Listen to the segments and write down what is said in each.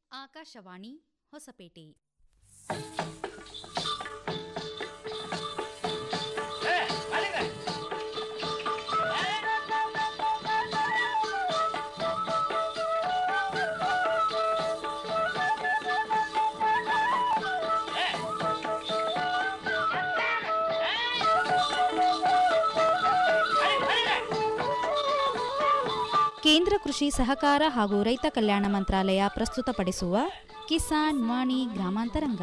ಆಕಾಶವಾಣಿ ಹೊಸಪೇಟೆ ಕೇಂದ್ರ ಕೃಷಿ ಸಹಕಾರ ಹಾಗೂ ರೈತ ಕಲ್ಯಾಣ ಮಂತ್ರಾಲಯ ಪ್ರಸ್ತುತಪಡಿಸುವ ಕಿಸಾನ್ ವಾಣಿ ಗ್ರಾಮಾಂತರಂಗ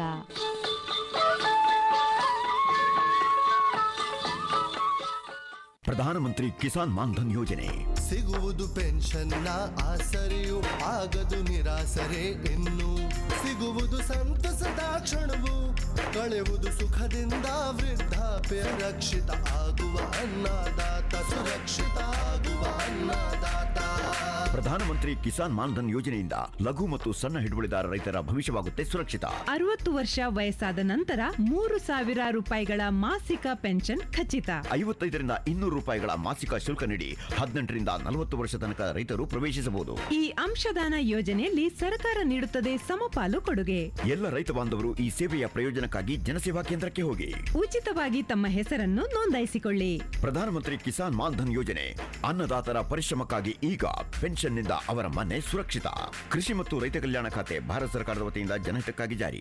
ಪ್ರಧಾನಮಂತ್ರಿ ಕಿಸಾನ್ ಮಾನ್ಧನ್ ಯೋಜನೆ ಸಿಗುವುದು ಪೆನ್ಷನ್ನ ಆಸರೆಯು ಆಗದು ನಿರಾಸರೆ ಇನ್ನು ಸಿಗುವುದು ಸಂತಸದ ಕ್ಷಣವು ಕಳೆಯುವುದು ಸುಖದಿಂದ ವೃದ್ಧಾಪ್ಯ ರಕ್ಷಿತ ಆಗುವ ಅನ್ನದಾತ ಸುರಕ್ಷಿತ ಆಗುವ ಅನ್ನದಾತ ಪ್ರಧಾನಮಂತ್ರಿ ಕಿಸಾನ್ ಮಾನ್ಧನ್ ಯೋಜನೆಯಿಂದ ಲಘು ಮತ್ತು ಸಣ್ಣ ಹಿಡುವಳಿದಾರ ರೈತರ ಭವಿಷ್ಯವಾಗುತ್ತೆ ಸುರಕ್ಷಿತ ಅರವತ್ತು ವರ್ಷ ವಯಸ್ಸಾದ ನಂತರ ಮೂರು ಸಾವಿರ ರೂಪಾಯಿಗಳ ಮಾಸಿಕ ಪೆನ್ಷನ್ ಖಚಿತ ಐವತ್ತೈದರಿಂದ ಇನ್ನೂರು ರೂಪಾಯಿಗಳ ಮಾಸಿಕ ಶುಲ್ಕ ನೀಡಿ ಹದಿನೆಂಟರಿಂದ ನಲವತ್ತು ವರ್ಷ ತನಕ ರೈತರು ಪ್ರವೇಶಿಸಬಹುದು ಈ ಅಂಶದಾನ ಯೋಜನೆಯಲ್ಲಿ ಸರ್ಕಾರ ನೀಡುತ್ತದೆ ಸಮಪಾಲು ಕೊಡುಗೆ ಎಲ್ಲ ರೈತ ಬಾಂಧವರು ಈ ಸೇವೆಯ ಪ್ರಯೋಜನಕ್ಕಾಗಿ ಜನಸೇವಾ ಕೇಂದ್ರಕ್ಕೆ ಹೋಗಿ ಉಚಿತವಾಗಿ ತಮ್ಮ ಹೆಸರನ್ನು ನೋಂದಾಯಿಸಿಕೊಳ್ಳಿ ಪ್ರಧಾನಮಂತ್ರಿ ಕಿಸಾನ್ ಮಾನ್ಧನ್ ಯೋಜನೆ ಅನ್ನದಾತರ ಪರಿಶ್ರಮಕ್ಕಾಗಿ ಈಗ ಪೆನ್ಷನ್ನಿಂದ ಅವರ ಮನೆ ಸುರಕ್ಷಿತ ಕೃಷಿ ಮತ್ತು ರೈತ ಕಲ್ಯಾಣ ಖಾತೆ ಭಾರತ ಸರ್ಕಾರದ ವತಿಯಿಂದ ಜನಹಿತಕ್ಕಾಗಿ ಜಾರಿ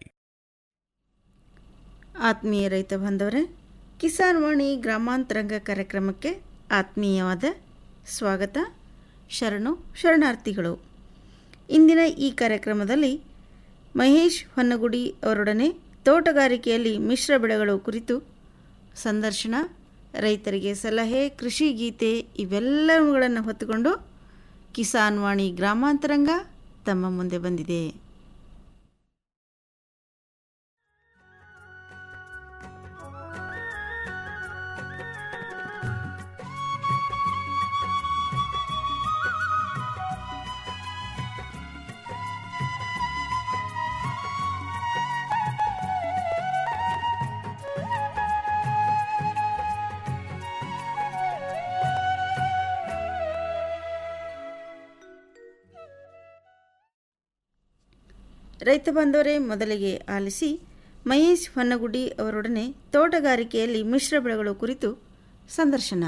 ಆತ್ಮೀಯ ರೈತ ಬಾಂಧವರೇ ಕಿಸಾನ್ ವಾಣಿ ಗ್ರಾಮಾಂತರಂಗ ಕಾರ್ಯಕ್ರಮಕ್ಕೆ ಆತ್ಮೀಯವಾದ ಸ್ವಾಗತ ಶರಣು ಶರಣಾರ್ಥಿಗಳು ಇಂದಿನ ಈ ಕಾರ್ಯಕ್ರಮದಲ್ಲಿ ಮಹೇಶ್ ಹೊನ್ನಗುಡಿ ಅವರೊಡನೆ ತೋಟಗಾರಿಕೆಯಲ್ಲಿ ಮಿಶ್ರ ಬೆಳೆಗಳು ಕುರಿತು ಸಂದರ್ಶನ ರೈತರಿಗೆ ಸಲಹೆ ಕೃಷಿ ಗೀತೆ ಇವೆಲ್ಲವುಗಳನ್ನು ಹೊತ್ತುಕೊಂಡು ಕಿಸಾನ್ ವಾಣಿ ಗ್ರಾಮಾಂತರಂಗ ತಮ್ಮ ಮುಂದೆ ಬಂದಿದೆ ರೈತ ಬಾಂಧವರೇ ಮೊದಲಿಗೆ ಆಲಿಸಿ ಮಹೇಶ್ ಹೊನ್ನಗುಡಿ ಅವರೊಡನೆ ತೋಟಗಾರಿಕೆಯಲ್ಲಿ ಮಿಶ್ರ ಬೆಳೆಗಳು ಕುರಿತು ಸಂದರ್ಶನ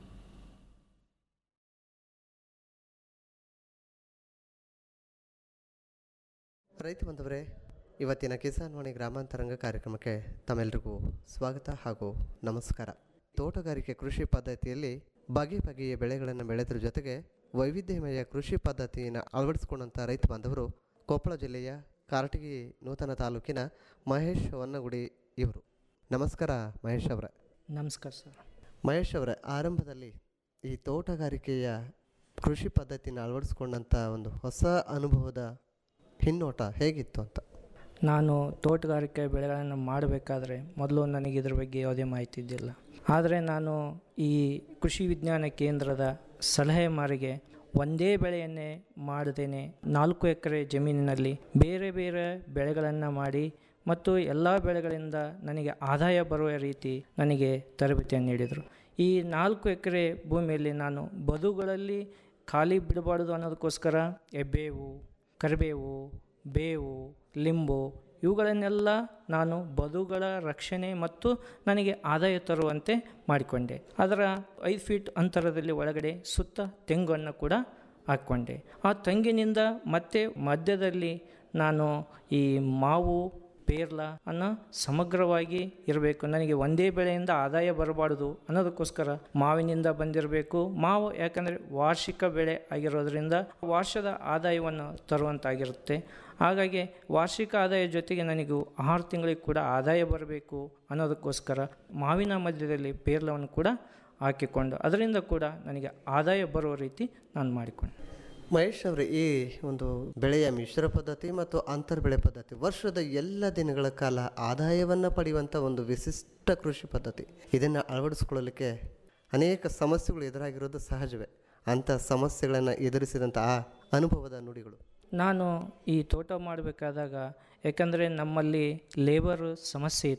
ರೈತ ಬಂಧುವರೇ ಇವತ್ತಿನ ಕಿಸಾನ್ ವಾಣಿ ಗ್ರಾಮಾಂತರಂಗ ಕಾರ್ಯಕ್ರಮಕ್ಕೆ ತಮ್ಮೆಲ್ಲರಿಗೂ ಸ್ವಾಗತ ಹಾಗೂ ನಮಸ್ಕಾರ ತೋಟಗಾರಿಕೆ ಕೃಷಿ ಪದ್ಧತಿಯಲ್ಲಿ ಬಗೆ ಬಗೆಯ ಬೆಳೆಗಳನ್ನು ಬೆಳೆದ್ರ ಜೊತೆಗೆ ವೈವಿಧ್ಯಮಯ ಕೃಷಿ ಪದ್ಧತಿಯನ್ನು ಅಳವಡಿಸಿಕೊಂಡಂಥ ರೈತ ಬಾಂಧವರು ಕೊಪ್ಪಳ ಜಿಲ್ಲೆಯ ಕಾರಟಗಿ ನೂತನ ತಾಲೂಕಿನ ಮಹೇಶ್ ಹೊನ್ನಗುಡಿ ಇವರು ನಮಸ್ಕಾರ ಮಹೇಶ್ ಅವರೇ ನಮಸ್ಕಾರ ಸರ್ ಮಹೇಶ್ ಅವರೇ ಆರಂಭದಲ್ಲಿ ಈ ತೋಟಗಾರಿಕೆಯ ಕೃಷಿ ಪದ್ಧತಿನ ಅಳವಡಿಸ್ಕೊಂಡಂಥ ಒಂದು ಹೊಸ ಅನುಭವದ ಹಿನ್ನೋಟ ಹೇಗಿತ್ತು ಅಂತ ನಾನು ತೋಟಗಾರಿಕೆ ಬೆಳೆಗಳನ್ನು ಮಾಡಬೇಕಾದ್ರೆ ಮೊದಲು ನನಗೆ ಇದ್ರ ಬಗ್ಗೆ ಯಾವುದೇ ಮಾಹಿತಿ ಇದ್ದಿಲ್ಲ ಆದರೆ ನಾನು ಈ ಕೃಷಿ ವಿಜ್ಞಾನ ಕೇಂದ್ರದ ಸಲಹೆ ಮಾರಿಗೆ ಒಂದೇ ಬೆಳೆಯನ್ನೇ ಮಾಡದೇನೆ ನಾಲ್ಕು ಎಕರೆ ಜಮೀನಿನಲ್ಲಿ ಬೇರೆ ಬೇರೆ ಬೆಳೆಗಳನ್ನು ಮಾಡಿ ಮತ್ತು ಎಲ್ಲ ಬೆಳೆಗಳಿಂದ ನನಗೆ ಆದಾಯ ಬರುವ ರೀತಿ ನನಗೆ ತರಬೇತಿಯನ್ನು ನೀಡಿದರು ಈ ನಾಲ್ಕು ಎಕರೆ ಭೂಮಿಯಲ್ಲಿ ನಾನು ಬದುಗಳಲ್ಲಿ ಖಾಲಿ ಬಿಡಬಾರ್ದು ಅನ್ನೋದಕ್ಕೋಸ್ಕರ ಎಬ್ಬೇವು ಕರಿಬೇವು ಬೇವು ಲಿಂಬು ಇವುಗಳನ್ನೆಲ್ಲ ನಾನು ಬದುಗಳ ರಕ್ಷಣೆ ಮತ್ತು ನನಗೆ ಆದಾಯ ತರುವಂತೆ ಮಾಡಿಕೊಂಡೆ ಅದರ ಐದು ಫೀಟ್ ಅಂತರದಲ್ಲಿ ಒಳಗಡೆ ಸುತ್ತ ತೆಂಗನ್ನು ಕೂಡ ಹಾಕ್ಕೊಂಡೆ ಆ ತೆಂಗಿನಿಂದ ಮತ್ತೆ ಮಧ್ಯದಲ್ಲಿ ನಾನು ಈ ಮಾವು ಪೇರ್ಲ ಅನ್ನು ಸಮಗ್ರವಾಗಿ ಇರಬೇಕು ನನಗೆ ಒಂದೇ ಬೆಳೆಯಿಂದ ಆದಾಯ ಬರಬಾರ್ದು ಅನ್ನೋದಕ್ಕೋಸ್ಕರ ಮಾವಿನಿಂದ ಬಂದಿರಬೇಕು ಮಾವು ಯಾಕಂದರೆ ವಾರ್ಷಿಕ ಬೆಳೆ ಆಗಿರೋದ್ರಿಂದ ವರ್ಷದ ಆದಾಯವನ್ನು ತರುವಂತಾಗಿರುತ್ತೆ ಹಾಗಾಗಿ ವಾರ್ಷಿಕ ಆದಾಯ ಜೊತೆಗೆ ನನಗೂ ಆರು ತಿಂಗಳಿಗೆ ಕೂಡ ಆದಾಯ ಬರಬೇಕು ಅನ್ನೋದಕ್ಕೋಸ್ಕರ ಮಾವಿನ ಮಧ್ಯದಲ್ಲಿ ಪೇರ್ಲವನ್ನು ಕೂಡ ಹಾಕಿಕೊಂಡು ಅದರಿಂದ ಕೂಡ ನನಗೆ ಆದಾಯ ಬರುವ ರೀತಿ ನಾನು ಮಾಡಿಕೊಂಡೆ ಮಹೇಶ್ ಅವರೇ ಈ ಒಂದು ಬೆಳೆಯ ಮಿಶ್ರ ಪದ್ಧತಿ ಮತ್ತು ಅಂತರ್ ಬೆಳೆ ಪದ್ಧತಿ ವರ್ಷದ ಎಲ್ಲ ದಿನಗಳ ಕಾಲ ಆದಾಯವನ್ನು ಪಡೆಯುವಂಥ ಒಂದು ವಿಶಿಷ್ಟ ಕೃಷಿ ಪದ್ಧತಿ ಇದನ್ನು ಅಳವಡಿಸ್ಕೊಳ್ಳಲಿಕ್ಕೆ ಅನೇಕ ಸಮಸ್ಯೆಗಳು ಎದುರಾಗಿರೋದು ಸಹಜವೇ ಅಂಥ ಸಮಸ್ಯೆಗಳನ್ನು ಎದುರಿಸಿದಂಥ ಆ ಅನುಭವದ ನುಡಿಗಳು ನಾನು ಈ ತೋಟ ಮಾಡಬೇಕಾದಾಗ ಯಾಕಂದರೆ ನಮ್ಮಲ್ಲಿ ಲೇಬರ್ ಸಮಸ್ಯೆ ಇತ್ತು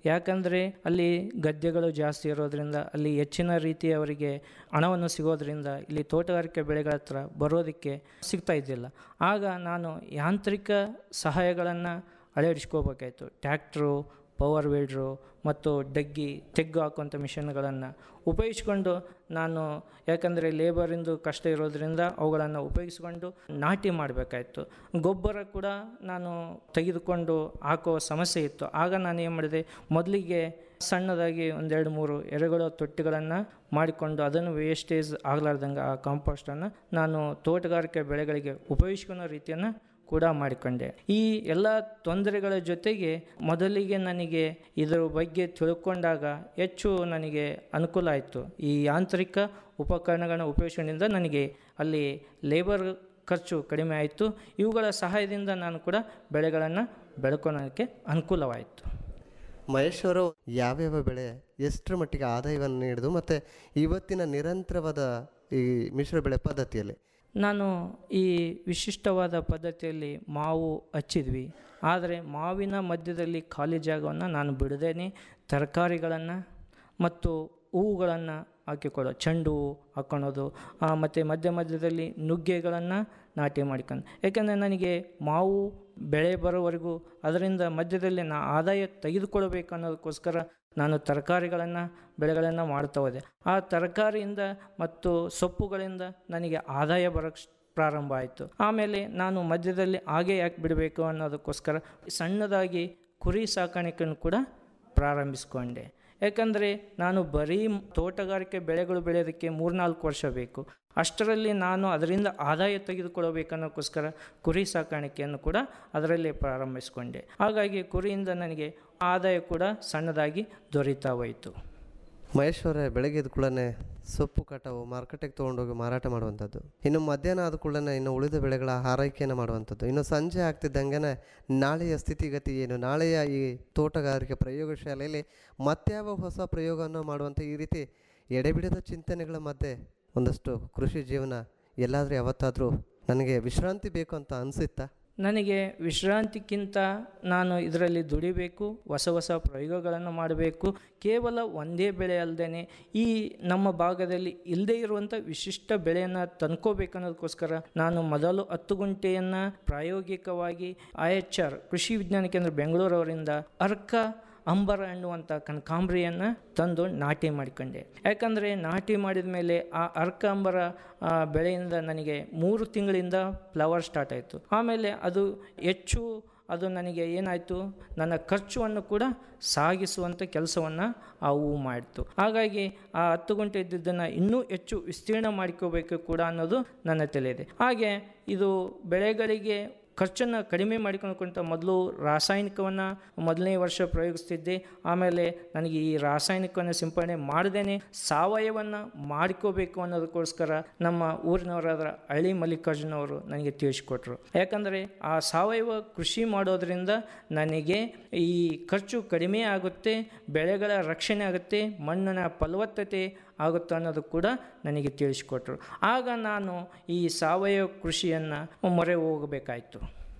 ಯಾಕಂದರೆ ಅಲ್ಲಿ ಗದ್ದೆಗಳು ಜಾಸ್ತಿ ಇರೋದ್ರಿಂದ ಅಲ್ಲಿ ಹೆಚ್ಚಿನ ರೀತಿ ಅವರಿಗೆ ಹಣವನ್ನು ಸಿಗೋದ್ರಿಂದ ಇಲ್ಲಿ ತೋಟಗಾರಿಕೆ ಬೆಳೆಗಳ ಹತ್ರ ಬರೋದಕ್ಕೆ ಸಿಗ್ತಾ ಇದ್ದಿಲ್ಲ ಆಗ ನಾನು ಯಾಂತ್ರಿಕ ಸಹಾಯಗಳನ್ನು ಅಳವಡಿಸ್ಕೋಬೇಕಾಯ್ತು ಟ್ಯಾಕ್ಟ್ರು ಪವರ್ ವೀಲ್ಡ್ರು ಮತ್ತು ಡಗ್ಗಿ ತೆಗ್ಗು ಹಾಕುವಂಥ ಮಿಷನ್ಗಳನ್ನು ಉಪಯೋಗಿಸ್ಕೊಂಡು ನಾನು ಯಾಕಂದರೆ ಲೇಬರಿಂದು ಕಷ್ಟ ಇರೋದ್ರಿಂದ ಅವುಗಳನ್ನು ಉಪಯೋಗಿಸ್ಕೊಂಡು ನಾಟಿ ಮಾಡಬೇಕಾಯ್ತು ಗೊಬ್ಬರ ಕೂಡ ನಾನು ತೆಗೆದುಕೊಂಡು ಹಾಕೋ ಸಮಸ್ಯೆ ಇತ್ತು ಆಗ ನಾನು ಏನು ಮಾಡಿದೆ ಮೊದಲಿಗೆ ಸಣ್ಣದಾಗಿ ಒಂದೆರಡು ಮೂರು ಎರೆಗಳು ತೊಟ್ಟಿಗಳನ್ನು ಮಾಡಿಕೊಂಡು ಅದನ್ನು ವೇಸ್ಟೇಜ್ ಆಗಲಾರ್ದಂಗೆ ಆ ಕಾಂಪೋಸ್ಟನ್ನು ನಾನು ತೋಟಗಾರಿಕೆ ಬೆಳೆಗಳಿಗೆ ಉಪಯೋಗಿಸ್ಕೊಳ್ಳೋ ರೀತಿಯನ್ನು ಕೂಡ ಮಾಡಿಕೊಂಡೆ ಈ ಎಲ್ಲ ತೊಂದರೆಗಳ ಜೊತೆಗೆ ಮೊದಲಿಗೆ ನನಗೆ ಇದರ ಬಗ್ಗೆ ತಿಳ್ಕೊಂಡಾಗ ಹೆಚ್ಚು ನನಗೆ ಅನುಕೂಲ ಆಯಿತು ಈ ಯಾಂತ್ರಿಕ ಉಪಕರಣಗಳನ್ನ ಉಪಯೋಗಿಸೋದ್ರಿಂದ ನನಗೆ ಅಲ್ಲಿ ಲೇಬರ್ ಖರ್ಚು ಕಡಿಮೆ ಆಯಿತು ಇವುಗಳ ಸಹಾಯದಿಂದ ನಾನು ಕೂಡ ಬೆಳೆಗಳನ್ನು ಬೆಳ್ಕೊಳೋಕ್ಕೆ ಅನುಕೂಲವಾಯಿತು ಮಹೇಶ್ ಅವರು ಯಾವ್ಯಾವ ಬೆಳೆ ಎಷ್ಟರ ಮಟ್ಟಿಗೆ ಆದಾಯವನ್ನು ನೀಡಿದು ಮತ್ತು ಇವತ್ತಿನ ನಿರಂತರವಾದ ಈ ಮಿಶ್ರ ಬೆಳೆ ಪದ್ಧತಿಯಲ್ಲಿ ನಾನು ಈ ವಿಶಿಷ್ಟವಾದ ಪದ್ಧತಿಯಲ್ಲಿ ಮಾವು ಹಚ್ಚಿದ್ವಿ ಆದರೆ ಮಾವಿನ ಮಧ್ಯದಲ್ಲಿ ಖಾಲಿ ಜಾಗವನ್ನು ನಾನು ಬಿಡದೇನೆ ತರಕಾರಿಗಳನ್ನು ಮತ್ತು ಹೂವುಗಳನ್ನು ಹಾಕಿಕೊಳ್ಳೋ ಚೆಂಡು ಹೂವು ಹಾಕ್ಕೊಳೋದು ಮತ್ತು ಮಧ್ಯ ಮಧ್ಯದಲ್ಲಿ ನುಗ್ಗೆಗಳನ್ನು ನಾಟಿ ಮಾಡ್ಕೊಂಡು ಯಾಕೆಂದರೆ ನನಗೆ ಮಾವು ಬೆಳೆ ಬರೋವರೆಗೂ ಅದರಿಂದ ಮಧ್ಯದಲ್ಲಿ ನಾ ಆದಾಯ ತೆಗೆದುಕೊಳ್ಬೇಕು ಅನ್ನೋದಕ್ಕೋಸ್ಕರ ನಾನು ತರಕಾರಿಗಳನ್ನು ಬೆಳೆಗಳನ್ನು ಮಾಡ್ತಾ ಹೋದೆ ಆ ತರಕಾರಿಯಿಂದ ಮತ್ತು ಸೊಪ್ಪುಗಳಿಂದ ನನಗೆ ಆದಾಯ ಬರೋಕ್ಕೆ ಪ್ರಾರಂಭ ಆಯಿತು ಆಮೇಲೆ ನಾನು ಮಧ್ಯದಲ್ಲಿ ಹಾಗೆ ಯಾಕೆ ಬಿಡಬೇಕು ಅನ್ನೋದಕ್ಕೋಸ್ಕರ ಸಣ್ಣದಾಗಿ ಕುರಿ ಸಾಕಾಣಿಕೆಯನ್ನು ಕೂಡ ಪ್ರಾರಂಭಿಸ್ಕೊಂಡೆ ಯಾಕಂದರೆ ನಾನು ಬರೀ ತೋಟಗಾರಿಕೆ ಬೆಳೆಗಳು ಬೆಳೆಯೋದಕ್ಕೆ ಮೂರ್ನಾಲ್ಕು ವರ್ಷ ಬೇಕು ಅಷ್ಟರಲ್ಲಿ ನಾನು ಅದರಿಂದ ಆದಾಯ ತೆಗೆದುಕೊಳ್ಳಬೇಕನ್ನೋಕ್ಕೋಸ್ಕರ ಕುರಿ ಸಾಕಾಣಿಕೆಯನ್ನು ಕೂಡ ಅದರಲ್ಲಿ ಪ್ರಾರಂಭಿಸ್ಕೊಂಡೆ ಹಾಗಾಗಿ ಕುರಿಯಿಂದ ನನಗೆ ಆದಾಯ ಕೂಡ ಸಣ್ಣದಾಗಿ ದೊರೀತಾ ಹೋಯಿತು ಮಹೇಶ್ ಅವರೇ ಬೆಳಗ್ಗೆ ಎದ್ದ ಕೂಡಲೇ ಸೊಪ್ಪು ಕಟಾವು ಮಾರ್ಕೆಟಿಗೆ ತೊಗೊಂಡೋಗಿ ಮಾರಾಟ ಮಾಡುವಂಥದ್ದು ಇನ್ನು ಮಧ್ಯಾಹ್ನ ಆದ ಕೂಡಲೇ ಇನ್ನು ಉಳಿದ ಬೆಳೆಗಳ ಆರೈಕೆಯನ್ನು ಮಾಡುವಂಥದ್ದು ಇನ್ನು ಸಂಜೆ ಆಗ್ತಿದ್ದಂಗೆ ನಾಳೆಯ ಸ್ಥಿತಿಗತಿ ಏನು ನಾಳೆಯ ಈ ತೋಟಗಾರಿಕೆ ಪ್ರಯೋಗಶಾಲೆಯಲ್ಲಿ ಮತ್ಯಾವ ಹೊಸ ಪ್ರಯೋಗವನ್ನು ಮಾಡುವಂಥ ಈ ರೀತಿ ಎಡೆಬಿಡದ ಚಿಂತನೆಗಳ ಮಧ್ಯೆ ಒಂದಷ್ಟು ಕೃಷಿ ಜೀವನ ಎಲ್ಲಾದರೂ ಯಾವತ್ತಾದರೂ ನನಗೆ ವಿಶ್ರಾಂತಿ ಬೇಕು ಅಂತ ಅನಿಸುತ್ತಾ ನನಗೆ ವಿಶ್ರಾಂತಿಕ್ಕಿಂತ ನಾನು ಇದರಲ್ಲಿ ದುಡಿಬೇಕು ಹೊಸ ಹೊಸ ಪ್ರಯೋಗಗಳನ್ನು ಮಾಡಬೇಕು ಕೇವಲ ಒಂದೇ ಬೆಳೆ ಅಲ್ಲದೆ ಈ ನಮ್ಮ ಭಾಗದಲ್ಲಿ ಇಲ್ಲದೇ ಇರುವಂಥ ವಿಶಿಷ್ಟ ಬೆಳೆಯನ್ನು ತಂದ್ಕೋಬೇಕನ್ನೋದಕ್ಕೋಸ್ಕರ ನಾನು ಮೊದಲು ಹತ್ತು ಗುಂಟೆಯನ್ನು ಪ್ರಾಯೋಗಿಕವಾಗಿ ಐ ಎಚ್ ಆರ್ ಕೃಷಿ ವಿಜ್ಞಾನ ಕೇಂದ್ರ ಬೆಂಗಳೂರವರಿಂದ ಅರ್ಕ ಅಂಬರ ಅನ್ನುವಂಥ ಕನಕಾಂಬ್ರಿಯನ್ನು ತಂದು ನಾಟಿ ಮಾಡಿಕೊಂಡೆ ಯಾಕಂದರೆ ನಾಟಿ ಮಾಡಿದ ಮೇಲೆ ಆ ಅರ್ಕ ಅಂಬರ ಆ, ಬೆಳೆಯಿಂದ ನನಗೆ ಮೂರು ತಿಂಗಳಿಂದ ಫ್ಲವರ್ ಸ್ಟಾರ್ಟ್ ಆಯಿತು ಆಮೇಲೆ ಅದು ಹೆಚ್ಚು ಅದು ನನಗೆ ಏನಾಯಿತು ನನ್ನ ಖರ್ಚುವನ್ನು ಕೂಡ ಸಾಗಿಸುವಂಥ ಕೆಲಸವನ್ನು ಆ ಹೂವು ಮಾಡಿತು ಹಾಗಾಗಿ ಆ ಹತ್ತು ಗಂಟೆ ಇದ್ದಿದ್ದನ್ನು ಇನ್ನೂ ಹೆಚ್ಚು ವಿಸ್ತೀರ್ಣ ಮಾಡ್ಕೋಬೇಕು ಕೂಡ ಅನ್ನೋದು ನನ್ನ ತಲೆಯಿದೆ ಹಾಗೆ ಇದು ಬೆಳೆಗಳಿಗೆ ಖರ್ಚನ್ನು ಕಡಿಮೆ ಮಾಡಿಕೊಂಡ್ಕೊಂತ ಮೊದಲು ರಾಸಾಯನಿಕವನ್ನು ಮೊದಲನೇ ವರ್ಷ ಪ್ರಯೋಗಿಸ್ತಿದ್ದೆ ಆಮೇಲೆ ನನಗೆ ಈ ರಾಸಾಯನಿಕವನ್ನು ಸಿಂಪಡಣೆ ಮಾಡದೇನೆ ಸಾವಯವವನ್ನು ಮಾಡ್ಕೋಬೇಕು ಅನ್ನೋದಕ್ಕೋಸ್ಕರ ನಮ್ಮ ಊರಿನವರಾದ ಹಳ್ಳಿ ಮಲ್ಲಿಕಾರ್ಜುನ ಅವರು ನನಗೆ ತಿಳಿಸ್ಕೊಟ್ರು ಯಾಕಂದರೆ ಆ ಸಾವಯವ ಕೃಷಿ ಮಾಡೋದ್ರಿಂದ ನನಗೆ ಈ ಖರ್ಚು ಕಡಿಮೆ ಆಗುತ್ತೆ ಬೆಳೆಗಳ ರಕ್ಷಣೆ ಆಗುತ್ತೆ ಮಣ್ಣಿನ ಫಲವತ್ತತೆ ಆಗುತ್ತೆ ಅನ್ನೋದು ಕೂಡ ನನಗೆ ತಿಳಿಸ್ಕೊಟ್ರು ಆಗ ನಾನು ಈ ಸಾವಯವ ಕೃಷಿಯನ್ನು ಮೊರೆ ಹೋಗಬೇಕಾಯಿತು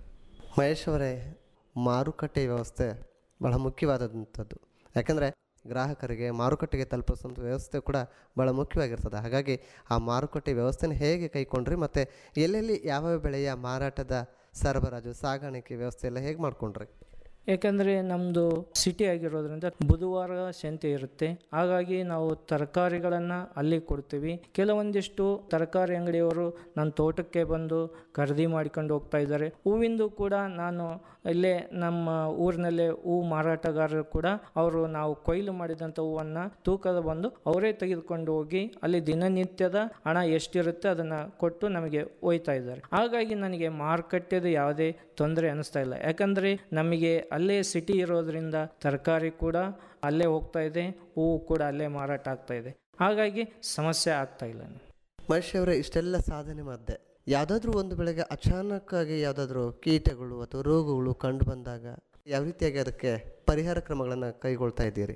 ಮಹೇಶ್ ಅವರೇ ಮಾರುಕಟ್ಟೆ ವ್ಯವಸ್ಥೆ ಬಹಳ ಮುಖ್ಯವಾದಂಥದ್ದು ಯಾಕಂದರೆ ಗ್ರಾಹಕರಿಗೆ ಮಾರುಕಟ್ಟೆಗೆ ತಲುಪಿಸುವಂಥ ವ್ಯವಸ್ಥೆ ಕೂಡ ಭಾಳ ಮುಖ್ಯವಾಗಿರ್ತದೆ ಹಾಗಾಗಿ ಆ ಮಾರುಕಟ್ಟೆ ವ್ಯವಸ್ಥೆನ ಹೇಗೆ ಕೈಕೊಂಡ್ರಿ ಮತ್ತು ಎಲ್ಲೆಲ್ಲಿ ಯಾವ ಬೆಳೆಯ ಮಾರಾಟದ ಸರಬರಾಜು ಸಾಗಾಣಿಕೆ ವ್ಯವಸ್ಥೆ ಎಲ್ಲ ಹೇಗೆ ಮಾಡ್ಕೊಂಡ್ರಿ ಯಾಕಂದರೆ ನಮ್ಮದು ಸಿಟಿ ಆಗಿರೋದ್ರಿಂದ ಬುಧವಾರ ಸಂತೆ ಇರುತ್ತೆ ಹಾಗಾಗಿ ನಾವು ತರಕಾರಿಗಳನ್ನು ಅಲ್ಲಿ ಕೊಡ್ತೀವಿ ಕೆಲವೊಂದಿಷ್ಟು ತರಕಾರಿ ಅಂಗಡಿಯವರು ನನ್ನ ತೋಟಕ್ಕೆ ಬಂದು ಖರೀದಿ ಮಾಡ್ಕೊಂಡು ಹೋಗ್ತಾ ಇದ್ದಾರೆ ಹೂವಿಂದು ಕೂಡ ನಾನು ಇಲ್ಲೇ ನಮ್ಮ ಊರಿನಲ್ಲೇ ಹೂ ಮಾರಾಟಗಾರರು ಕೂಡ ಅವರು ನಾವು ಕೊಯ್ಲು ಮಾಡಿದಂಥ ಹೂವನ್ನು ತೂಕದ ಬಂದು ಅವರೇ ತೆಗೆದುಕೊಂಡು ಹೋಗಿ ಅಲ್ಲಿ ದಿನನಿತ್ಯದ ಹಣ ಎಷ್ಟಿರುತ್ತೆ ಅದನ್ನು ಕೊಟ್ಟು ನಮಗೆ ಒಯ್ತಾ ಇದ್ದಾರೆ ಹಾಗಾಗಿ ನನಗೆ ಮಾರುಕಟ್ಟೆದು ಯಾವುದೇ ತೊಂದರೆ ಅನ್ನಿಸ್ತಾ ಇಲ್ಲ ಯಾಕಂದರೆ ನಮಗೆ ಅಲ್ಲೇ ಸಿಟಿ ಇರೋದ್ರಿಂದ ತರಕಾರಿ ಕೂಡ ಅಲ್ಲೇ ಹೋಗ್ತಾ ಇದೆ ಹೂವು ಕೂಡ ಅಲ್ಲೇ ಮಾರಾಟ ಆಗ್ತಾ ಇದೆ ಹಾಗಾಗಿ ಸಮಸ್ಯೆ ಆಗ್ತಾ ಇಲ್ಲ ಮಹೇಶ್ ಅವರೇ ಇಷ್ಟೆಲ್ಲ ಸಾಧನೆ ಮಧ್ಯೆ ಯಾವುದಾದ್ರೂ ಒಂದು ಬೆಳೆಗೆ ಅಚಾನಕ್ಕಾಗಿ ಯಾವುದಾದ್ರೂ ಕೀಟಗಳು ಅಥವಾ ರೋಗಗಳು ಕಂಡು ಬಂದಾಗ ಯಾವ ರೀತಿಯಾಗಿ ಅದಕ್ಕೆ ಪರಿಹಾರ ಕ್ರಮಗಳನ್ನು ಕೈಗೊಳ್ತಾ ಇದ್ದೀರಿ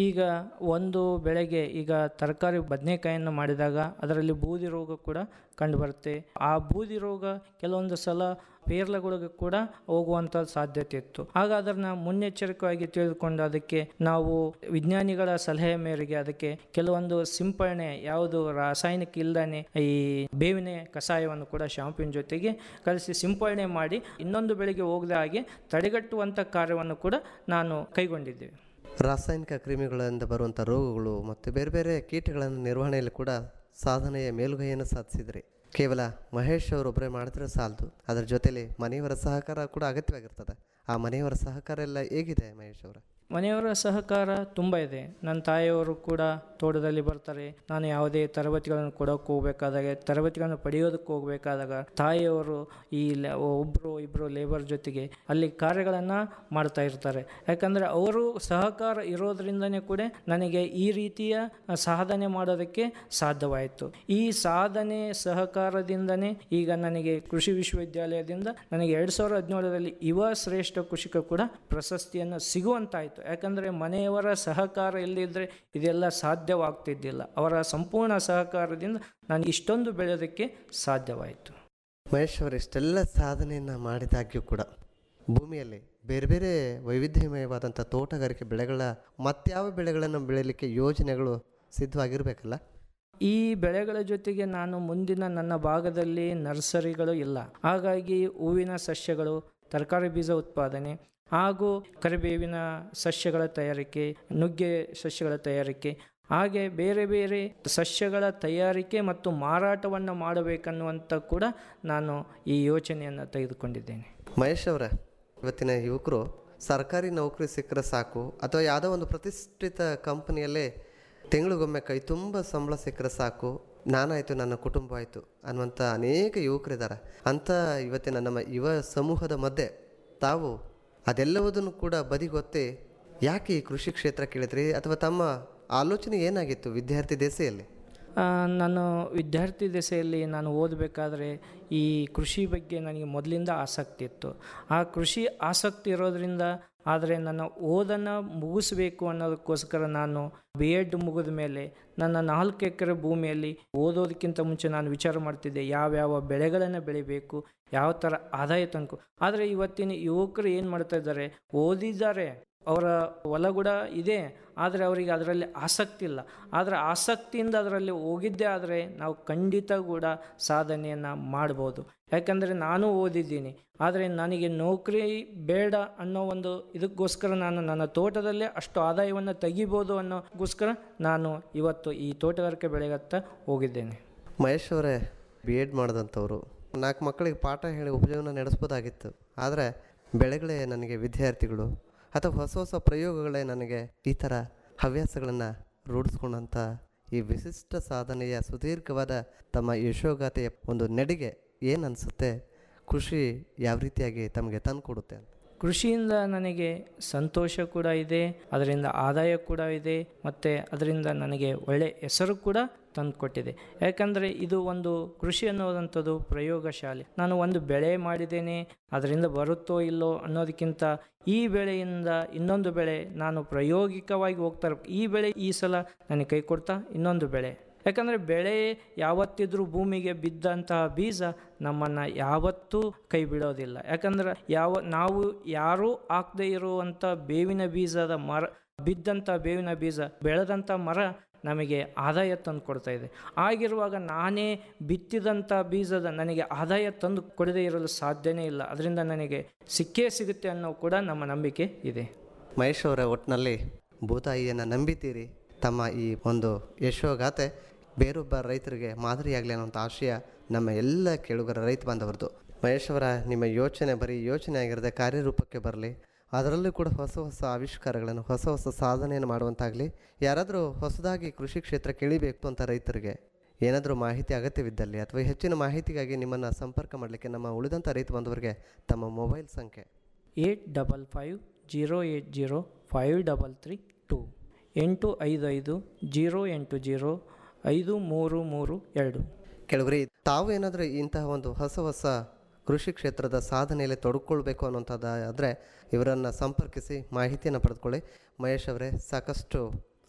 ಈಗ ಒಂದು ಬೆಳೆಗೆ ಈಗ ತರಕಾರಿ ಬದನೆಕಾಯಿಯನ್ನು ಮಾಡಿದಾಗ ಅದರಲ್ಲಿ ಬೂದಿ ರೋಗ ಕೂಡ ಕಂಡುಬರುತ್ತೆ ಆ ಬೂದಿ ರೋಗ ಕೆಲವೊಂದು ಸಲ ಪೇರ್ಲಗಳಿಗೆ ಕೂಡ ಹೋಗುವಂಥ ಸಾಧ್ಯತೆ ಇತ್ತು ಆಗ ಅದನ್ನ ಮುನ್ನೆಚ್ಚರಿಕೆಯಾಗಿ ತಿಳಿದುಕೊಂಡು ಅದಕ್ಕೆ ನಾವು ವಿಜ್ಞಾನಿಗಳ ಸಲಹೆ ಮೇರೆಗೆ ಅದಕ್ಕೆ ಕೆಲವೊಂದು ಸಿಂಪರಣೆ ಯಾವುದು ರಾಸಾಯನಿಕ ಇಲ್ಲದೇ ಈ ಬೇವಿನ ಕಷಾಯವನ್ನು ಕೂಡ ಶಾಂಪಿನ ಜೊತೆಗೆ ಕಲಿಸಿ ಸಿಂಪರಣೆ ಮಾಡಿ ಇನ್ನೊಂದು ಬೆಳೆಗೆ ಹೋಗದ ಹಾಗೆ ತಡೆಗಟ್ಟುವಂಥ ಕಾರ್ಯವನ್ನು ಕೂಡ ನಾನು ಕೈಗೊಂಡಿದ್ದೇವೆ ರಾಸಾಯನಿಕ ಕ್ರಿಮಿಗಳಿಂದ ಬರುವಂಥ ರೋಗಗಳು ಮತ್ತು ಬೇರೆ ಬೇರೆ ಕೀಟಗಳನ್ನು ನಿರ್ವಹಣೆಯಲ್ಲಿ ಕೂಡ ಸಾಧನೆಯ ಮೇಲುಗೈಯನ್ನು ಸಾಧಿಸಿದ್ರಿ ಕೇವಲ ಮಹೇಶ್ ಅವರೊಬ್ಬರೇ ಮಾಡಿದ್ರೆ ಸಾಲದು ಅದರ ಜೊತೆಲಿ ಮನೆಯವರ ಸಹಕಾರ ಕೂಡ ಅಗತ್ಯವಾಗಿರ್ತದೆ ಆ ಮನೆಯವರ ಸಹಕಾರ ಎಲ್ಲ ಹೇಗಿದೆ ಮಹೇಶ್ ಅವರ ಮನೆಯವರ ಸಹಕಾರ ತುಂಬ ಇದೆ ನನ್ನ ತಾಯಿಯವರು ಕೂಡ ತೋಟದಲ್ಲಿ ಬರ್ತಾರೆ ನಾನು ಯಾವುದೇ ತರಬೇತಿಗಳನ್ನು ಕೊಡೋಕೆ ಹೋಗ್ಬೇಕಾದಾಗ ತರಬೇತಿಗಳನ್ನು ಪಡೆಯೋದಕ್ಕೆ ಹೋಗ್ಬೇಕಾದಾಗ ತಾಯಿಯವರು ಈ ಲ- ಒಬ್ರು ಇಬ್ಬರು ಲೇಬರ್ ಜೊತೆಗೆ ಅಲ್ಲಿ ಕಾರ್ಯಗಳನ್ನು ಮಾಡ್ತಾ ಇರ್ತಾರೆ ಯಾಕಂದರೆ ಅವರು ಸಹಕಾರ ಇರೋದ್ರಿಂದನೇ ಕೂಡ ನನಗೆ ಈ ರೀತಿಯ ಸಾಧನೆ ಮಾಡೋದಕ್ಕೆ ಸಾಧ್ಯವಾಯಿತು ಈ ಸಾಧನೆ ಸಹಕಾರದಿಂದನೇ ಈಗ ನನಗೆ ಕೃಷಿ ವಿಶ್ವವಿದ್ಯಾಲಯದಿಂದ ನನಗೆ ಎರಡು ಸಾವಿರದ ಹದಿನೇಳರಲ್ಲಿ ಯುವ ಶ್ರೇಷ್ಠ ಕೃಷಿಕ ಕೂಡ ಪ್ರಶಸ್ತಿಯನ್ನು ಸಿಗುವಂತಾಯಿತು ಯಾಕಂದರೆ ಮನೆಯವರ ಸಹಕಾರ ಇಲ್ಲದಿದ್ದರೆ ಇದೆಲ್ಲ ಸಾಧ್ಯವಾಗ್ತಿದ್ದಿಲ್ಲ ಅವರ ಸಂಪೂರ್ಣ ಸಹಕಾರದಿಂದ ನಾನು ಇಷ್ಟೊಂದು ಬೆಳೆಯೋದಕ್ಕೆ ಸಾಧ್ಯವಾಯಿತು ಮಹೇಶ್ ಅವರು ಇಷ್ಟೆಲ್ಲ ಸಾಧನೆಯನ್ನು ಮಾಡಿದಾಗ್ಯೂ ಕೂಡ ಭೂಮಿಯಲ್ಲಿ ಬೇರೆ ಬೇರೆ ವೈವಿಧ್ಯಮಯವಾದಂಥ ತೋಟಗಾರಿಕೆ ಬೆಳೆಗಳ ಮತ್ಯಾವ ಬೆಳೆಗಳನ್ನು ಬೆಳೀಲಿಕ್ಕೆ ಯೋಜನೆಗಳು ಸಿದ್ಧವಾಗಿರಬೇಕಲ್ಲ ಈ ಬೆಳೆಗಳ ಜೊತೆಗೆ ನಾನು ಮುಂದಿನ ನನ್ನ ಭಾಗದಲ್ಲಿ ನರ್ಸರಿಗಳು ಇಲ್ಲ ಹಾಗಾಗಿ ಹೂವಿನ ಸಸ್ಯಗಳು ತರಕಾರಿ ಬೀಜ ಉತ್ಪಾದನೆ ಹಾಗೂ ಕರಿಬೇವಿನ ಸಸ್ಯಗಳ ತಯಾರಿಕೆ ನುಗ್ಗೆ ಸಸ್ಯಗಳ ತಯಾರಿಕೆ ಹಾಗೆ ಬೇರೆ ಬೇರೆ ಸಸ್ಯಗಳ ತಯಾರಿಕೆ ಮತ್ತು ಮಾರಾಟವನ್ನು ಮಾಡಬೇಕನ್ನುವಂಥ ಕೂಡ ನಾನು ಈ ಯೋಚನೆಯನ್ನು ತೆಗೆದುಕೊಂಡಿದ್ದೇನೆ ಮಹೇಶ್ ಅವರ ಇವತ್ತಿನ ಯುವಕರು ಸರ್ಕಾರಿ ನೌಕರಿ ಸಿಕ್ಕರೆ ಸಾಕು ಅಥವಾ ಯಾವುದೋ ಒಂದು ಪ್ರತಿಷ್ಠಿತ ಕಂಪನಿಯಲ್ಲೇ ತಿಂಗಳಿಗೊಮ್ಮೆ ಕೈ ತುಂಬ ಸಂಬಳ ಸಿಕ್ಕರೆ ಸಾಕು ನಾನಾಯಿತು ನನ್ನ ಕುಟುಂಬ ಆಯಿತು ಅನ್ನುವಂಥ ಅನೇಕ ಯುವಕರಿದ್ದಾರೆ ಅಂಥ ಇವತ್ತಿನ ನಮ್ಮ ಯುವ ಸಮೂಹದ ಮಧ್ಯೆ ತಾವು ಅದೆಲ್ಲವುದನ್ನು ಕೂಡ ಬದಿಗೊತ್ತಿ ಯಾಕೆ ಈ ಕೃಷಿ ಕ್ಷೇತ್ರ ಕೇಳಿದ್ರಿ ಅಥವಾ ತಮ್ಮ ಆಲೋಚನೆ ಏನಾಗಿತ್ತು ವಿದ್ಯಾರ್ಥಿ ದೆಸೆಯಲ್ಲಿ ಆ, ನಾನು ವಿದ್ಯಾರ್ಥಿ ದೆಸೆಯಲ್ಲಿ ನಾನು ಓದಬೇಕಾದ್ರೆ ಈ ಕೃಷಿ ಬಗ್ಗೆ ನನಗೆ ಮೊದಲಿಂದ ಆಸಕ್ತಿ ಇತ್ತು ಆ ಕೃಷಿ ಆಸಕ್ತಿ ಇರೋದ್ರಿಂದ ಆದರೆ ನನ್ನ ಓದನ್ನು ಮುಗಿಸ್ಬೇಕು ಅನ್ನೋದಕ್ಕೋಸ್ಕರ ನಾನು ಬಿ ಎಡ್ ಮುಗಿದ ಮೇಲೆ ನನ್ನ ನಾಲ್ಕು ಎಕರೆ ಭೂಮಿಯಲ್ಲಿ ಓದೋದಕ್ಕಿಂತ ಮುಂಚೆ ನಾನು ವಿಚಾರ ಮಾಡ್ತಿದ್ದೆ ಯಾವ್ಯಾವ ಬೆಳೆಗಳನ್ನು ಬೆಳಿಬೇಕು ಯಾವ ಥರ ಆದಾಯ ತಂಕು ಆದರೆ ಇವತ್ತಿನ ಯುವಕರು ಏನು ಮಾಡ್ತಾ ಇದ್ದಾರೆ ಓದಿದ್ದಾರೆ ಅವರ ಹೊಲ ಕೂಡ ಇದೆ ಆದರೆ ಅವರಿಗೆ ಅದರಲ್ಲಿ ಆಸಕ್ತಿ ಇಲ್ಲ ಆದರೆ ಆಸಕ್ತಿಯಿಂದ ಅದರಲ್ಲಿ ಹೋಗಿದ್ದೇ ಆದರೆ ನಾವು ಖಂಡಿತ ಕೂಡ ಸಾಧನೆಯನ್ನು ಮಾಡ್ಬೋದು ಯಾಕಂದರೆ ನಾನು ಓದಿದ್ದೀನಿ ಆದರೆ ನನಗೆ ನೌಕರಿ ಬೇಡ ಅನ್ನೋ ಒಂದು ಇದಕ್ಕೋಸ್ಕರ ನಾನು ನನ್ನ ತೋಟದಲ್ಲೇ ಅಷ್ಟು ಆದಾಯವನ್ನು ತೆಗಿಬೋದು ಅನ್ನೋಕ್ಕೋಸ್ಕರ ನಾನು ಇವತ್ತು ಈ ತೋಟಗಾರಿಕೆ ಬೆಳೆಗತ್ತ ಹೋಗಿದ್ದೇನೆ ಮಹೇಶ್ ಅವರೇ ಬಿ ಎಡ್ ಮಾಡಿದಂಥವ್ರು ನಾಲ್ಕು ಮಕ್ಕಳಿಗೆ ಪಾಠ ಹೇಳಿ ಉಪಜೀವನ ನಡೆಸ್ಬೋದಾಗಿತ್ತು ಆದರೆ ಬೆಳೆಗಳೇ ನನಗೆ ವಿದ್ಯಾರ್ಥಿಗಳು ಅಥವಾ ಹೊಸ ಹೊಸ ಪ್ರಯೋಗಗಳೇ ನನಗೆ ಈ ಥರ ಹವ್ಯಾಸಗಳನ್ನು ರೂಢಿಸ್ಕೊಂಡಂಥ ಈ ವಿಶಿಷ್ಟ ಸಾಧನೆಯ ಸುದೀರ್ಘವಾದ ತಮ್ಮ ಯಶೋಗಾಥೆಯ ಒಂದು ನಡಿಗೆ ಏನು ಅನಿಸುತ್ತೆ ಖುಷಿ ಯಾವ ರೀತಿಯಾಗಿ ತಮಗೆ ತಂದುಕೊಡುತ್ತೆ ಅಂತ ಕೃಷಿಯಿಂದ ನನಗೆ ಸಂತೋಷ ಕೂಡ ಇದೆ ಅದರಿಂದ ಆದಾಯ ಕೂಡ ಇದೆ ಮತ್ತು ಅದರಿಂದ ನನಗೆ ಒಳ್ಳೆ ಹೆಸರು ಕೂಡ ತಂದುಕೊಟ್ಟಿದೆ ಯಾಕಂದರೆ ಇದು ಒಂದು ಕೃಷಿ ಅನ್ನೋದಂಥದ್ದು ಪ್ರಯೋಗಶಾಲೆ ನಾನು ಒಂದು ಬೆಳೆ ಮಾಡಿದ್ದೇನೆ ಅದರಿಂದ ಬರುತ್ತೋ ಇಲ್ಲೋ ಅನ್ನೋದಕ್ಕಿಂತ ಈ ಬೆಳೆಯಿಂದ ಇನ್ನೊಂದು ಬೆಳೆ ನಾನು ಪ್ರಾಯೋಗಿಕವಾಗಿ ಹೋಗ್ತಾ ಇರ್ಬೇಕು ಈ ಬೆಳೆ ಈ ಸಲ ನನಗೆ ಕೈ ಕೊಡ್ತಾ ಇನ್ನೊಂದು ಬೆಳೆ ಯಾಕಂದರೆ ಬೆಳೆ ಯಾವತ್ತಿದ್ರೂ ಭೂಮಿಗೆ ಬಿದ್ದಂತಹ ಬೀಜ ನಮ್ಮನ್ನು ಯಾವತ್ತೂ ಕೈ ಬಿಡೋದಿಲ್ಲ ಯಾಕಂದ್ರೆ ಯಾವ ನಾವು ಯಾರೂ ಹಾಕದೇ ಇರುವಂಥ ಬೇವಿನ ಬೀಜದ ಮರ ಬಿದ್ದಂಥ ಬೇವಿನ ಬೀಜ ಬೆಳೆದಂಥ ಮರ ನಮಗೆ ಆದಾಯ ತಂದು ಕೊಡ್ತಾ ಇದೆ ಆಗಿರುವಾಗ ನಾನೇ ಬಿತ್ತಿದಂಥ ಬೀಜದ ನನಗೆ ಆದಾಯ ತಂದು ಕೊಡದೇ ಇರಲು ಸಾಧ್ಯನೇ ಇಲ್ಲ ಅದರಿಂದ ನನಗೆ ಸಿಕ್ಕೇ ಸಿಗುತ್ತೆ ಅನ್ನೋ ಕೂಡ ನಮ್ಮ ನಂಬಿಕೆ ಇದೆ ಮಹೇಶ್ ಅವರ ಒಟ್ಟಿನಲ್ಲಿ ಭೂತಾಯಿಯನ್ನು ನಂಬಿತೀರಿ ತಮ್ಮ ಈ ಒಂದು ಯಶೋಗಾಥೆ ಬೇರೊಬ್ಬ ರೈತರಿಗೆ ಮಾದರಿಯಾಗಲಿ ಅನ್ನೋಂಥ ಆಶಯ ನಮ್ಮ ಎಲ್ಲ ಕೇಳುಗರ ರೈತ ಬಾಂಧವರದು ಮಹೇಶ್ ಅವರ ನಿಮ್ಮ ಯೋಚನೆ ಬರೀ ಯೋಚನೆ ಆಗಿರದೆ ಕಾರ್ಯರೂಪಕ್ಕೆ ಬರಲಿ ಅದರಲ್ಲೂ ಕೂಡ ಹೊಸ ಹೊಸ ಆವಿಷ್ಕಾರಗಳನ್ನು ಹೊಸ ಹೊಸ ಸಾಧನೆಯನ್ನು ಮಾಡುವಂತಾಗಲಿ ಯಾರಾದರೂ ಹೊಸದಾಗಿ ಕೃಷಿ ಕ್ಷೇತ್ರಕ್ಕೆ ಇಳಿಬೇಕು ಅಂತ ರೈತರಿಗೆ ಏನಾದರೂ ಮಾಹಿತಿ ಅಗತ್ಯವಿದ್ದಲ್ಲಿ ಅಥವಾ ಹೆಚ್ಚಿನ ಮಾಹಿತಿಗಾಗಿ ನಿಮ್ಮನ್ನು ಸಂಪರ್ಕ ಮಾಡಲಿಕ್ಕೆ ನಮ್ಮ ಉಳಿದಂಥ ರೈತ ಬಾಂಧವರಿಗೆ ತಮ್ಮ ಮೊಬೈಲ್ ಸಂಖ್ಯೆ eight double five zero eight zero five double three two ಎಂಟು ಐದು ಐದು ಜೀರೋ ಎಂಟು ಜೀರೋ ಐದು ಮೂರು ಮೂರು ಎರಡು ಕೆಲವರಿ ತಾವು ಏನಾದರೂ ಇಂತಹ ಒಂದು ಹೊಸ ಹೊಸ ಕೃಷಿ ಕ್ಷೇತ್ರದ ಸಾಧನೆಯಲ್ಲಿ ತೊಡ್ಕೊಳ್ಬೇಕು ಅನ್ನೋಂಥದ್ದು ಆದರೆ ಇವರನ್ನು ಸಂಪರ್ಕಿಸಿ ಮಾಹಿತಿಯನ್ನು ಪಡೆದುಕೊಳ್ಳಿ ಮಹೇಶ್ ಅವರೇ ಸಾಕಷ್ಟು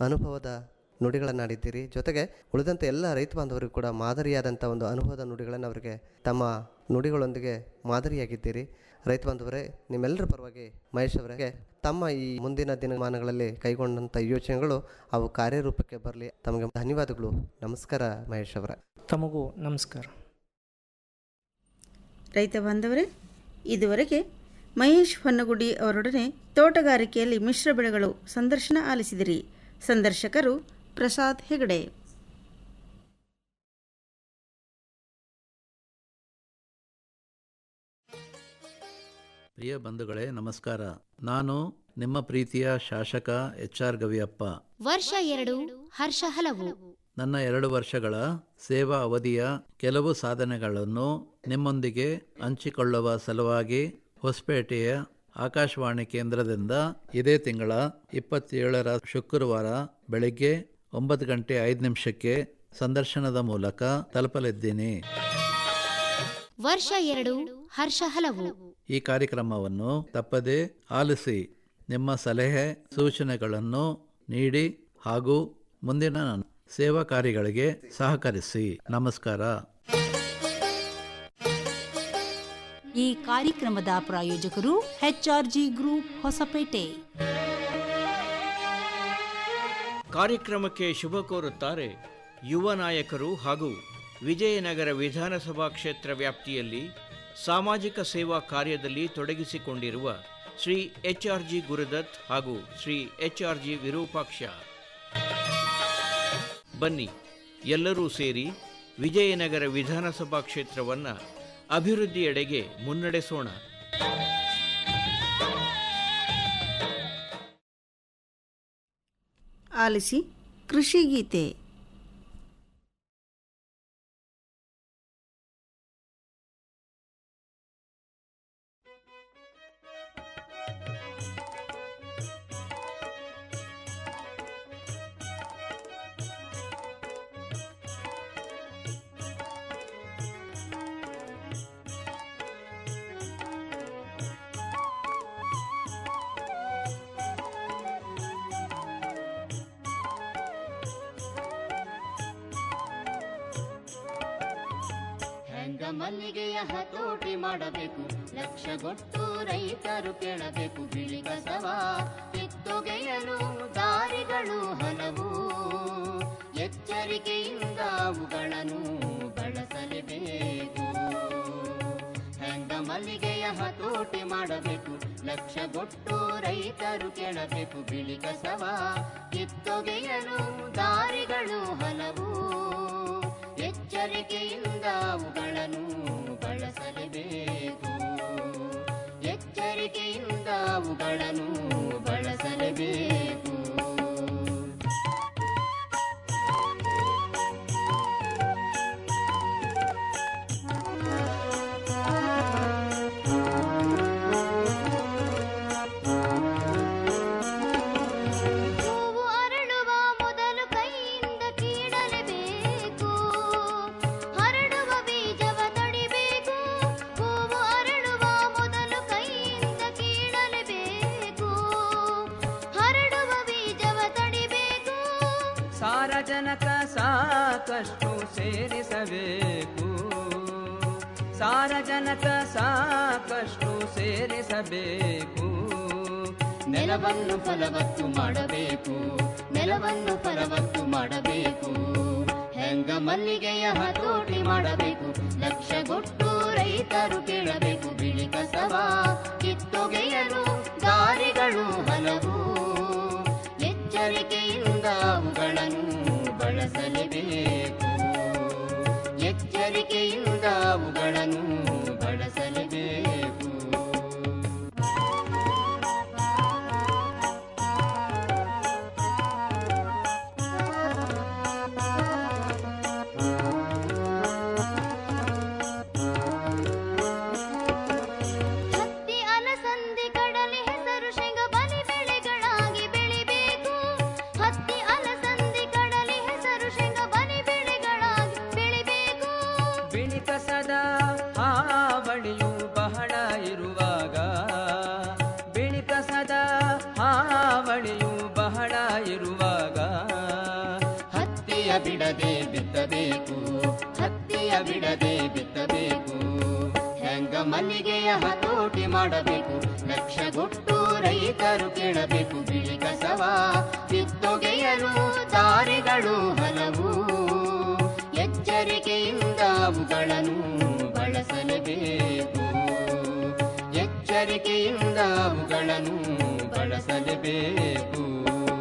ಅನುಭವದ ನುಡಿಗಳನ್ನಾಡಿದ್ದೀರಿ ಜೊತೆಗೆ ಉಳಿದಂಥ ಎಲ್ಲ ರೈತ ಬಾಂಧವರಿಗೂ ಕೂಡ ಮಾದರಿಯಾದಂಥ ಒಂದು ಅನುಭವದ ನುಡಿಗಳನ್ನು ಅವರಿಗೆ ತಮ್ಮ ನುಡಿಗಳೊಂದಿಗೆ ಮಾದರಿಯಾಗಿದ್ದೀರಿ ರೈತ ಬಾಂಧವರೇ ನಿಮ್ಮೆಲ್ಲರ ಪರವಾಗಿ ಮಹೇಶ್ ಅವರಿಗೆ ತಮ್ಮ ಈ ಮುಂದಿನ ದಿನಮಾನಗಳಲ್ಲಿ ಕೈಗೊಂಡಂಥ ಯೋಚನೆಗಳು ಅವು ಕಾರ್ಯರೂಪಕ್ಕೆ ಬರಲಿ ತಮಗೆ ಧನ್ಯವಾದಗಳು ನಮಸ್ಕಾರ ಮಹೇಶ್ ಅವರ ತಮಗೂ ನಮಸ್ಕಾರ ರೈತ ಬಾಂಧವರೇ ಇದುವರೆಗೆ ಮಹೇಶ್ ಹೊನ್ನಗುಡಿ ಅವರೊಡನೆ ತೋಟಗಾರಿಕೆಯಲ್ಲಿ ಮಿಶ್ರ ಬೆಳೆಗಳು ಸಂದರ್ಶನ ಆಲಿಸಿದಿರಿ ಸಂದರ್ಶಕರು ಪ್ರಸಾದ್ ಹೆಗಡೆ ಪ್ರಿಯ ಬಂಧುಗಳೇ ನಮಸ್ಕಾರ ನಾನು ನಿಮ್ಮ ಪ್ರೀತಿಯ ಶಾಸಕ ಎಚ್ ಆರ್ ಗವಿಯಪ್ಪ ವರ್ಷ ಎರಡು ಹರ್ಷ ಹಲವು ನನ್ನ ಎರಡು ವರ್ಷಗಳ ಸೇವಾ ಅವಧಿಯ ಕೆಲವು ಸಾಧನೆಗಳನ್ನು ನಿಮ್ಮೊಂದಿಗೆ ಹಂಚಿಕೊಳ್ಳುವ ಸಲುವಾಗಿ ಹೊಸಪೇಟೆಯ ಆಕಾಶವಾಣಿ ಕೇಂದ್ರದಿಂದ ಇದೇ ತಿಂಗಳ ಇಪ್ಪತ್ತೇಳರ ಶುಕ್ರವಾರ ಬೆಳಗ್ಗೆ ಒಂಬತ್ತು ಗಂಟೆ ಐದು ನಿಮಿಷಕ್ಕೆ ಸಂದರ್ಶನದ ಮೂಲಕ ತಲುಪಲಿದ್ದೀನಿ ವರ್ಷ ಎರಡು ಹರ್ಷ ಹಲವು ಈ ಕಾರ್ಯಕ್ರಮವನ್ನು ತಪ್ಪದೆ ಆಲಿಸಿ ನಿಮ್ಮ ಸಲಹೆ ಸೂಚನೆಗಳನ್ನು ನೀಡಿ ಹಾಗೂ ಮುಂದಿನ ಸೇವಾ ಕಾರ್ಯಗಳಿಗೆ ಸಹಕರಿಸಿ ನಮಸ್ಕಾರ ಈ ಕಾರ್ಯಕ್ರಮದ ಪ್ರಾಯೋಜಕರು ಎಚ್ಆರ್ಜಿ ಗ್ರೂಪ್ ಹೊಸಪೇಟೆ ಕಾರ್ಯಕ್ರಮಕ್ಕೆ ಶುಭ ಕೋರುತ್ತಾರೆ ಯುವ ನಾಯಕರು ಹಾಗೂ ವಿಜಯನಗರ ವಿಧಾನಸಭಾ ಕ್ಷೇತ್ರ ವ್ಯಾಪ್ತಿಯಲ್ಲಿ ಸಾಮಾಜಿಕ ಸೇವಾ ಕಾರ್ಯದಲ್ಲಿ ತೊಡಗಿಸಿಕೊಂಡಿರುವ Shri H R G Gurudatt ಹಾಗೂ Shri H R G Virupaksha ಬನ್ನಿ ಎಲ್ಲರೂ ಸೇರಿ ವಿಜಯನಗರ ವಿಧಾನಸಭಾ ಕ್ಷೇತ್ರವನ್ನು ಅಭಿವೃದ್ಧಿಯೆಡೆಗೆ ಮುನ್ನಡೆಸೋಣ ಆಲಿಸಿ ಕೃಷಿ ಗೀತೆ ಹೆಂಗ ಮಲ್ಲಿಗೆಯ ಹತೋಟಿ ಮಾಡಬೇಕು ಲಕ್ಷಗೊಟ್ಟು ರೈತರು ಕೇಳಬೇಕು ಬಿಳಿ ಕಸವ ಕಿತ್ತೊಗೆಯಲು ದಾರಿಗಳು ಹಲವು ಎಚ್ಚರಿಕೆಯಿಂದ ಅವುಗಳನ್ನು ಬಳಸಲೇಬೇಕು ಹೆಂಗ ಮಲ್ಲಿಗೆಯ ಹತೋಟಿ ಮಾಡಬೇಕು ಲಕ್ಷಗೊಟ್ಟು ರೈತರು ಕೇಳಬೇಕು ಬಿಳಿ ಕಸವ ಕಿತ್ತೊಗೆಯಲು ದಾರಿಗಳು ಹಲವು ಎಚ್ಚರಿಕೆಯಿಂದ ಅವುಗಳನ್ನು ಬಳಸಲೇಬೇಕು ಎಚ್ಚರಿಕೆಯಿಂದ ಅವುಗಳನ್ನು ಬಳಸಲೇಬೇಕು ಹೂವು ಅರಳುವ ಮೊದಲು ಕೈಯಿಂದ ಕೀಳಲೇಬೇಕು ಹರಡುವ ಬೀಜವ ತಡಿಬೇಕು ಹೂವು ಅರಳುವ ಮೊದಲು ಕೈಯಿಂದ ಕೀಳಲೇಬೇಕು ಹರಡುವ ಬೀಜವ ತಡಿಬೇಕು ಸಾರಜನಕ ಸಾಕಷ್ಟು ಸೇರಿಸಬೇಕು ಸಾರಜನಕ ಸಾಕಷ್ಟು ಸೇರಿಸಬೇಕು ನೆಲವನ್ನು ಫಲವತ್ತು ಮಾಡಬೇಕು ನೆಲವನ್ನು ಫಲವತ್ತು ಮಾಡಬೇಕು ಹೆಂಗ ಮಲ್ಲಿಗೆಯ ಹತೋಟಿ ಮಾಡಬೇಕು ಲಕ್ಷಗೊಟ್ಟು ರೈತರು ಕೇಳಬೇಕು ಬಿಳಿ ಕಸವ ಕಿತ್ತೊಗೆಯಲು ದಾರಿಗಳು ಹಲವು ಎಚ್ಚರಿಕೆಯಿಂದ ಅವುಗಳನ್ನು ಬಳಸಲೇಬೇಕು ಎಚ್ಚರಿಕೆಯಿಂದ ಅವುಗಳನ್ನು ಬಳಸಲೇಬೇಕು ಹತ್ತಿ ಅಲಸಂದಿ ಕಡಲೆ ಹೆಸರು ಶೇಂಗ ಬಲಿ ಬೆಳೆಗಳ ಹತ್ತಿಯ ಬಿಡದೆ ಬಿತ್ತಬೇಕು ಹತ್ತಿಯ ಬಿಡದೆ ಬಿತ್ತಬೇಕು ಹೆಂಗ ಮಲ್ಲಿಗೆಯ ಹತೋಟಿ ಮಾಡಬೇಕು ಲಕ್ಷಗೊಟ್ಟು ರೈತರು ಕೇಳಬೇಕು ಬಿಳಿ ಕಸವ ಕಿತ್ತೊಗೆಯಲು ದಾರಿಗಳು ಹಲವು ಎಚ್ಚರಿಕೆಯಿಂದ ಅವುಗಳನ್ನು ಬಳಸಲೇಬೇಕು ಎಚ್ಚರಿಕೆಯಿಂದ ಅವುಗಳನ್ನು ಬಳಸಲೇಬೇಕು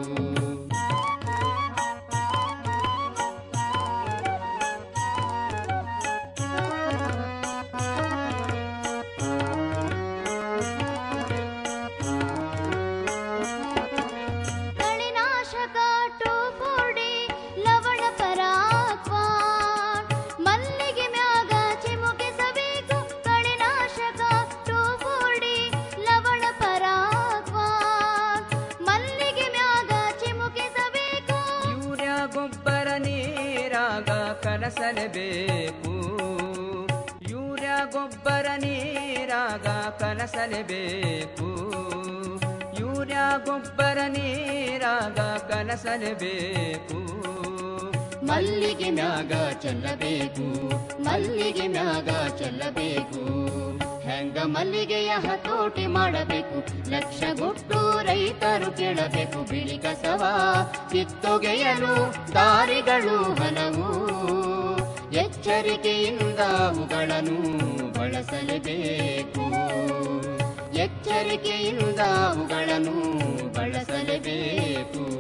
ಕಳೆನಾಶಕ ಟೋಫೋಡಿ ಲವಣ ಪರಾಕ್ವಾನ್ ಮಲ್ಲಿಗೆ ಮ್ಯಾಗ ಚಿಮುಕಿಸಬೇಕು ಕಳೆನಾಶಕ ಟೋಫೋಡಿ ಲವಣ ಪರಾಕ್ವಾನ್ ಮಲ್ಲಿಗೆ ಮ್ಯಾಗ ಚಿಮುಕಿಸಬೇಕು ಯೂರಿಯಾ ಗೊಬ್ಬರ ನೀರಾಗ ಕಲಸಲೇಬೇಕು ಯೂರಿಯಾ ಗೊಬ್ಬರ ನೀರಾಗ ಕಲಸಲೇಬೇಕು ಯೂರಿಯಾ ಗೊಬ್ಬರ ನೀರಾಗ ಕಲಸಲೇಬೇಕು ಮಲ್ಲಿಗೆ ಮ್ಯಾಗ ಚೆಲ್ಲಬೇಕು ಮಲ್ಲಿಗೆ ಮ್ಯಾಗ ಚೆಲ್ಲಬೇಕು ಹೆಂಗ ಮಲ್ಲಿಗೆಯ ಹತೋಟಿ ಮಾಡಬೇಕು ಲಕ್ಷಗೊಟ್ಟು ರೈತರು ಕೇಳಬೇಕು ಬಿಳಿ ಕಸವ ಕಿತ್ತೊಗೆಯಲು ದಾರಿಗಳು ಹಲವು ಎಚ್ಚರಿಕೆಯಿಂದ ಅವುಗಳನ್ನು ಬಳಸಲೇಬೇಕು ಎಚ್ಚರಿಕೆಯಿಂದ ಅವುಗಳನ್ನು ಬಳಸಲೇಬೇಕು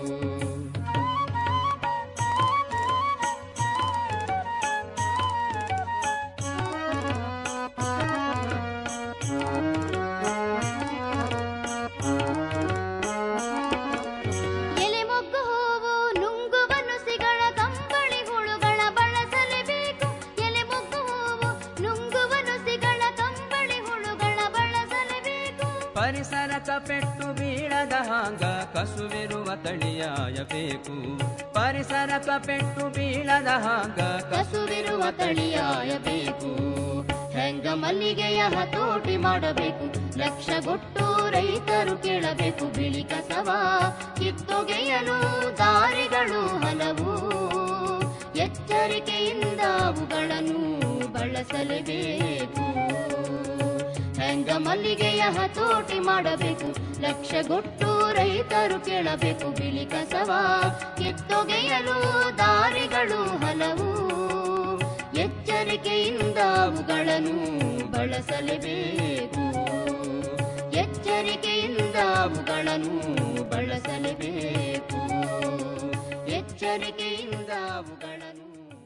ಎಲೆ ಮೊಗ್ಗು ಹೂವು ನುಂಗುವ ನುಸಿಗಳ ಕಂಬಳಿ ಹುಳುಗಳ ಬಳಸಲೇಬೇಕು ಎಲೆ ಮೊಗ್ಗು ಹೂವು ನುಂಗುವ ನುಸಿಗಳ ಕಂಬಳಿ ಹುಳುಗಳ ಬಳಸಲೇಬೇಕು ಪರಿಸರಕ ಪೆಟ್ಟು ಬೀಳದ ಹಾಂಗ ಕಸುವಿರುವ ತಳಿಯಾಯಬೇಕು ಪರಿಸರಕ ಪೆಟ್ಟು ಬೀಳದ ಹಾಂಗ ಕಸುವಿರುವ ತಳಿಯಾಯಬೇಕು ಹೆಂಗ ಮಲ್ಲಿಗೆಯ ಹತೋಟಿ ಮಾಡಬೇಕು ಲಕ್ಷಗೊಟ್ಟು ರೈತರು ಕೇಳಬೇಕು ಬಿಳಿ ಕಸವ ಕಿತ್ತೊಗೆಯಲು ದಾರಿಗಳು ಹಲವು ಎಚ್ಚರಿಕೆಯಿಂದ ಅವುಗಳನ್ನು ಬಳಸಲೇಬೇಕು ಹೆಂಗ ಮಲ್ಲಿಗೆಯ ಹತೋಟಿ ಮಾಡಬೇಕು ಲಕ್ಷಗೊಟ್ಟು ರೈತರು ಕೇಳಬೇಕು ಬಿಳಿ ಕಸವ ಕಿತ್ತೊಗೆಯಲು ದಾರಿಗಳು ಹಲವು ಎಚ್ಚರಿಕೆಯಿಂದ ಅವುಗಳನ್ನು ಬಳಸಲೇಬೇಕು ಎಚ್ಚರಿಕೆಯಿಂದ ಅವುಗಳನ್ನು ಬಳಸಲೇಬೇಕು ಎಚ್ಚರಿಕೆಯಿಂದ ಅವುಗಳನ್ನು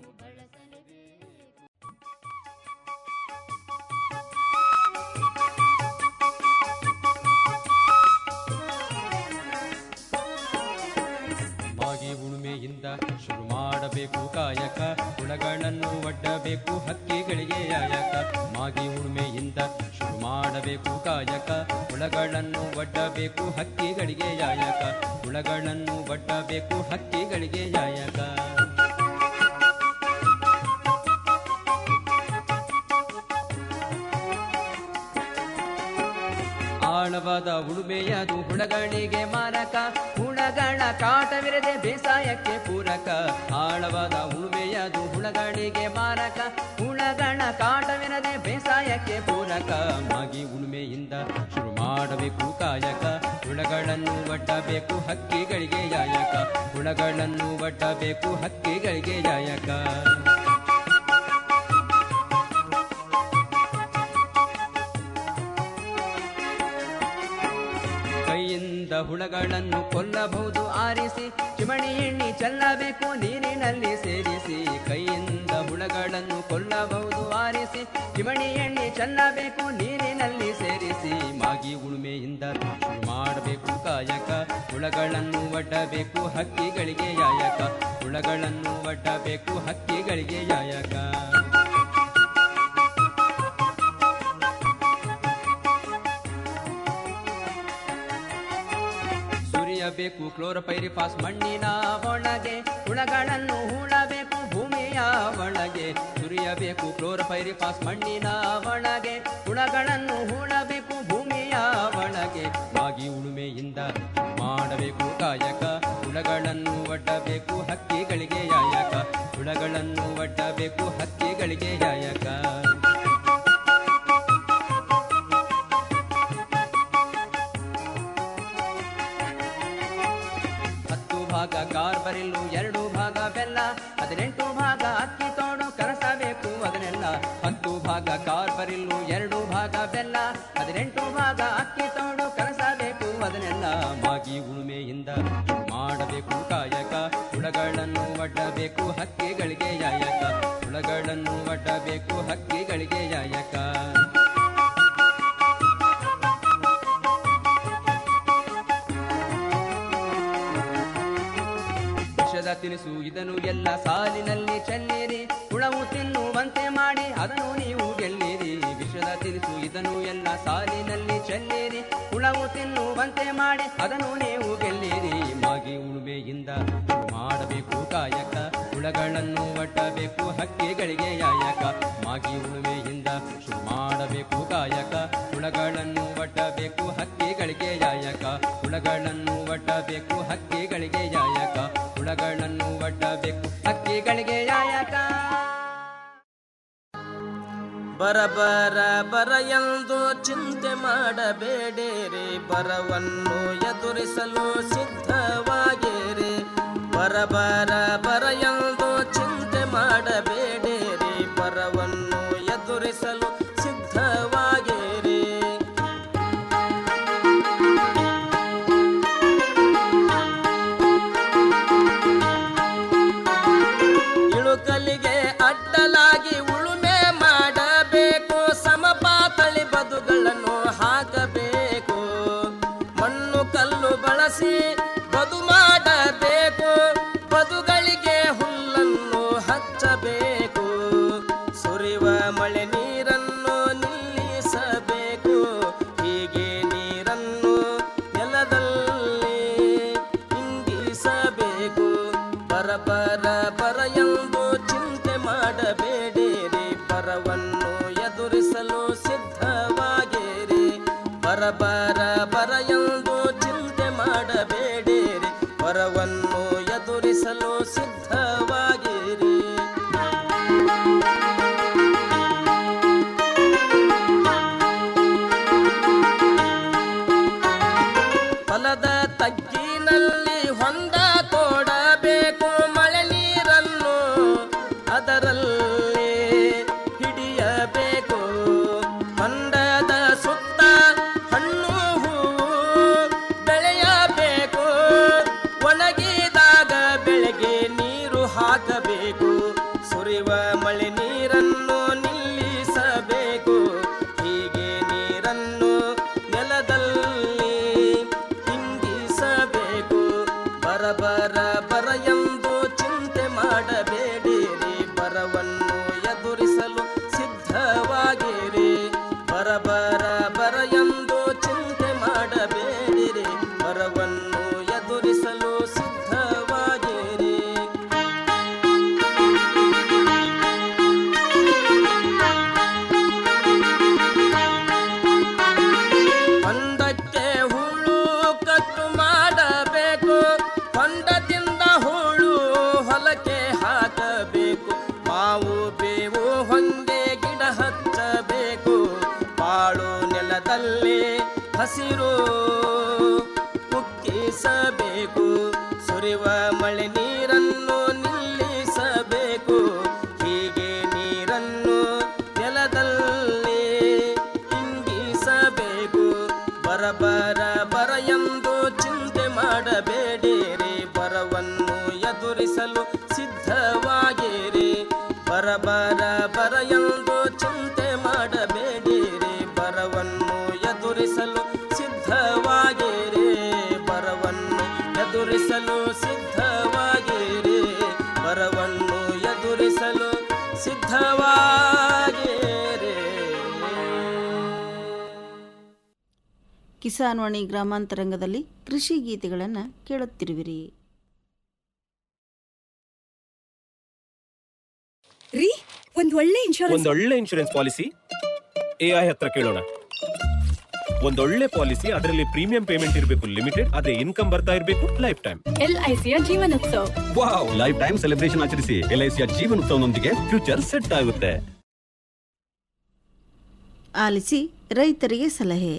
ಮಾಗಿ ಉಳುಮೆಯಿಂದ ಶುರು ಮಾಡಬೇಕು ಕಾಯಕ ಹುಳಗಳನ್ನು ಒಡ್ಡಬೇಕು ಹಕ್ಕಿಗಳಿಗೆ ಆಯಕ ಮಾಗಿ ಉಳುಮೆಯಿಂದ ಶುರು ಮಾಡಬೇಕು ಕಾಯಕ ಹುಳಗಳನ್ನು ಒಡ್ಡಬೇಕು ಹಕ್ಕಿಗಳಿಗೆ ಯಾಯಕ ಹುಳಗಳನ್ನು ಒಡ್ಡಬೇಕು ಹಕ್ಕಿಗಳಿಗೆ ಯಾಯಕ ಆಳವಾದ ಉಳುಮೆಯದು ಹುಳಗಳಿಗೆ ಮಾರಕ ಹುಳಗಳ ಕಾಟವಿರದೆ ಬೇಸಾಯಕ್ಕೆ ಪೂರಕ ಆಳವಾದ ಉಳುಮೆಯದು ಹುಳಗಳಿಗೆ ಮಾರಕ ಹುಳಗಳ ಕಾಟವಿರದೆ ಬೇಸಾಯಕ್ಕೆ ಪೂರಕ ಮಾಗಿ ಉಳುಮೆಯಿಂದ ಶುರು ಮಾಡಬೇಕು ಕಾಯಕ ಹುಳಗಳನ್ನು ಒಡ್ಡಬೇಕು ಹಕ್ಕಿಗಳಿಗೆ ಯಾಯಕ ಹುಳಗಳನ್ನು ಒಡ್ಡಬೇಕು ಹಕ್ಕಿಗಳಿಗೆ ಯಾಯಕ ಕೈಯಿಂದ ಹುಳಗಳನ್ನು ಕೊಲ್ಲಬಹುದು ಆರಿಸಿ ಚಿಮಣಿ ಎಣ್ಣೆ ಚೆಲ್ಲಬೇಕು ನೀರಿನಲ್ಲಿ ಸೇರಿಸಿ ಕೈಯಿಂದ ಹುಳಗಳನ್ನು ಕೊಲ್ಲಬಹುದು ಆರಿಸಿ ಚಿಮಣಿ ಎಣ್ಣೆ ಚೆಲ್ಲಬೇಕು ನೀರಿನಲ್ಲಿ ಸೇರಿಸಿ ಮಾಗಿ ಉಳುಮೆಯಿಂದ ಶುರು ಮಾಡಬೇಕು ಕಾಯಕ ಹುಳಗಳನ್ನು ಒಡ್ಡಬೇಕು ಹಕ್ಕಿಗಳಿಗೆ ಯಾಯಕ ಹುಳಗಳನ್ನು ಒಡ್ಡಬೇಕು ಹಕ್ಕಿಗಳಿಗೆ ಯಾಯಕ ಸುರಿಯಬೇಕು ಕ್ಲೋರೋಪೈರಿಫಾಸ್ ಮಣ್ಣಿನ ಒಳಗೆ ಹುಳಗಳನ್ನು ಹೂಳಬೇಕು ಭೂಮಿಯ ಒಳಗೆ ಸುರಿಯಬೇಕು ಕ್ಲೋರೋಪೈರಿಫಾಸ್ ಮಣ್ಣಿನ ಒಳಗೆ ಹುಳಗಳನ್ನು ಹೂಳಬೇಕು ಭೂಮಿಯ ಒಳಗೆ ಮಾಗಿ ಉಳುಮೆಯಿಂದ ಮಾಡಬೇಕು ಕಾಯಕ ಹುಳಗಳನ್ನು ಒಡ್ಡಬೇಕು ಹಕ್ಕಿಗಳಿಗೆ ಯಾಯ ಹುಳಗಳನ್ನು ಒಡ್ಡಬೇಕು ಹಕ್ಕಿಗಳಿಗೆ ಯಾಯಕ ಹತ್ತು ಭಾಗ ಕಾರ್ಬರಿಲ್ಲು ಎರಡು ಭಾಗ ಬೆಲ್ಲ ಹದಿನೆಂಟು ಭಾಗ ಅಕ್ಕಿ ತೋಡು ಕರಸಬೇಕು ಅದನ್ನೆಲ್ಲ ಹತ್ತು ಭಾಗ ಕಾರ್ಬರಿಲ್ಲು ಎರಡು ಭಾಗ ಬೆಲ್ಲ ಹದಿನೆಂಟು ಭಾಗ ಅಕ್ಕಿ ತೋಡು ಕರಸಬೇಕು ಅದನ್ನೆಲ್ಲ ಮಾಗಿ ಉಳುಮೆಯಿಂದ ಮಾಡಬೇಕು ಕಾಯಕ ಹುಳಗಳನ್ನು ಒಡ್ಡಬೇಕು ಹಕ್ಕಿಗಳಿಗೆ ಯಾಯಕ ಹುಳಗಳನ್ನು ಒಡ್ಡಬೇಕು ಹಕ್ಕಿಗಳಿಗೆ ಯಾಯಕ ವಿಷದ ತಿನಿಸು ಇದನ್ನು ಎಲ್ಲ ಸಾಲಿನಲ್ಲಿ ಚೆಲ್ಲಿರಿ ಹುಳವು ತಿನ್ನುವಂತೆ ಮಾಡಿ ಅದನ್ನು ನೀವು ಗೆಲ್ಲಿರಿ ವಿಷದ ತಿನಿಸು ಇದನ್ನು ಎಲ್ಲ ಸಾಲಿನಲ್ಲಿ ಚೆಲ್ಲಿರಿ ಹುಳವು ತಿನ್ನುವಂತೆ ಮಾಡಿ ಅದನ್ನು ನೀವು ಗೆಲ್ಲಿರಿ ಮಾಗಿ ಉಳುಮೆಯಿಂದ ಮಾಡಬೇಕು ಕಾಯಕ ಹುಳಗಳನ್ನು ಒಡ್ಡಬೇಕು ಹಕ್ಕಿಗಳಿಗೆ ಯಾಯಕ ಮಾಗಿ ಉಳುಮೆಯಿಂದ ಶುರು ಮಾಡಬೇಕು ಕಾಯಕ ಹುಳಗಳನ್ನು ಒಡ್ಡಬೇಕು ಹಕ್ಕಿಗಳಿಗೆ ಯಾಯಕ ಹುಳಗಳನ್ನು ಒಡ್ಡಬೇಕು ಹಕ್ಕಿಗಳಿಗೆ ಯಾಯಕ ಹುಳಗಳನ್ನು ಒಡ್ಡಬೇಕು ಹಕ್ಕಿಗಳಿಗೆ ಯಾಯಕ ಬರ ಬರ ಬರ ಎಂದು ಚಿಂತೆ ಮಾಡಬೇಡಿರಿ ಬರವನ್ನು ಎದುರಿಸಲು ಸಿದ್ಧವಾಗಿರಿ ಬರ ಬರ ಬರ ಎಂದು ಚಿಂತೆ ಮಾಡಬೇಡಿರಿ ಬರವನ್ನು ಎದುರಿಸಲು ಸಿದ್ಧವಾಗಿರಿ ಇಳುಕಲಿಗೆ ಅಡ್ಡಲಾಗಿ ಉಳುಮೆ ಮಾಡಬೇಕು ಸಮಪಾತಳಿ ಬದುಗಳನ್ನು ಹಾಕಬೇಕು ಮಣ್ಣು ಕಲ್ಲು ಬಳಸಿ ಬದು ಮಾಡಬೇಕು ಬದುಗಳಿಗೆ ಹುಲ್ಲನ್ನು ಹಚ್ಚಬೇಕು ಸುರಿವ ಮಳೆ ನೀರನ್ನು ನಿಲ್ಲಿಸಬೇಕು ಹೀಗೆ ನೀರನ್ನು ನೆಲದಲ್ಲಿ ಇಂಗಿಸಬೇಕು ಬರ ಬರ ಬರ ಎಂದು ಚಿಂತೆ ಮಾಡಬೇಡಿರಿ ಬರವನ್ನು ಎದುರಿಸಲು ಸಿದ್ಧವಾಗಿರಿ ಬರ ಬರ ಬರ ಎಂದು ಚಿಂತೆ ಮಾಡಬೇಡಿರಿ ಬರವನ್ನು ಎದುರಿಸಲು ಸಿದ್ಧವಾಗಿರಿ ಹೊಲದ ತಗ್ಗಿನಲ್ಲಿ ಹೊಂದ ತೋಡಬೇಕು ಮಳೆ ನೀರನ್ನು ಅದರಲ್ಲಿ ಹಿಡಿಯಬೇಕು ಹೊಂಡದ ಸುತ್ತ ಹಣ್ಣು ಹೂವು ಬೆಳೆಯಬೇಕು ಒಣಗಿದಾಗ ಬೆಳೆಗೆ ನೀರು ಹಾಕಬೇಕು ಸುರಿವ ಮಳೆ ನೀರನ್ನು ನಿಲ್ಲಿಸಬೇಕು ಹೀಗೆ ನೀರನ್ನು ನೆಲದಲ್ಲಿ ಇಂಗಿಸಬೇಕು ಬರ ಬರ ಬರ ಎಂದು ಚಿಂತೆ ಮಾಡಬೇಡಿರಿ ಬರವನ್ನು ಎದುರಿಸಲು ಸಿದ್ಧವಾಗಿರಿ ಬರ ಬರ ಬರ ಎಂದು ಚಿಂತೆ ಮಾಡಬೇಡಿರಿ ಬರವನ್ನು ಎದುರಿಸಲು ಸಿದ್ಧವಾಗಿರಿ ಹೊಂಡಕ್ಕೆ ಹುಳು ಕಟ್ಟು ಮಾಡಬೇಕು ಹೊಂಡದಿಂದ ಹುಳು ಹೊಲಕ್ಕೆ ಹಾಕಬೇಕು ಮಾವು ಬೇವು ಹೊಂಗೆ ಗಿಡ ಹಚ್ಚಬೇಕು ಬಾಳು ನೆಲದಲ್ಲಿ ಹಸಿರು ಮುಕ್ಕಿಸಬೇಕು ಸುರಿವ ಮಳೆ ನೀರನ್ನು ನಿಲ್ಲಿಸಬೇಕು ಹೀಗೆ ನೀರನ್ನು ನೆಲದಲ್ಲಿ ಇಂಗಿಸಬೇಕು ಬರ ಬರ ಬರ ಎಂದು ಚಿಂತೆ ಮಾಡಬೇಡಿರಿ ಬರವನ್ನು ಎದುರಿಸಲು ಸಿದ್ಧವಾಗಿರಿ ಬರ ಬರ ಬರ ಎಂದು ಚಿಂತೆ ಮಾಡಬೇಡಿರಿ ಬರವನ್ನು ಎದುರಿಸಲು ಸಿದ್ಧವಾಗಿರಿ ಬರವನ್ನು ಎದುರಿಸಲು ಸಿದ್ಧವಾಗಿರಿ ಬರವನ್ನು ಎದುರಿಸಲು ಸಿದ್ಧವಾಗಿರಿ ಕಿಸಾನ್ ವಾಣಿ ಗ್ರಾಮಾಂತರಂಗದಲ್ಲಿ ಕೃಷಿ ಗೀತೆಗಳನ್ನು ಕೇಳುತ್ತಿರುವಿರಿ ರೀ ಒಂದ್ ಒಳ್ಳೆ ಇನ್ಶೂರೆನ್ಸ್ ಒಂದೊಳ್ಳೆ ಇನ್ಶೂರೆನ್ಸ್ ಪಾಲಿಸಿ ಎ ಐ ಹತ್ರ ಕೇಳೋಣ ಒಂದೊಳ್ಳೆ ಪಾಲಿಸಿ ಅದರಲ್ಲಿ ಪ್ರೀಮಿಯಂ ಪೇಮೆಂಟ್ ಇರಬೇಕು ಲಿಮಿಟೆಡ್ ಅದೇ ಇನ್ಕಮ್ ಬರ್ತಾ ಇರಬೇಕು ಲೈಫ್ ಟೈಮ್ ಎಲ್ಐಸಿಯ Jeevanotsava wow life time celebration ಆಚರಿಸಿ ಎಲ್ಐಸಿಯ ಜೀವನೋತ್ಸವನೊಂದಿಗೆ ಫ್ಯೂಚರ್ ಸೆಟ್ ಆಗುತ್ತೆ ಆಲಿಸಿ ರೈತರಿಗೆ ಸಲಹೆ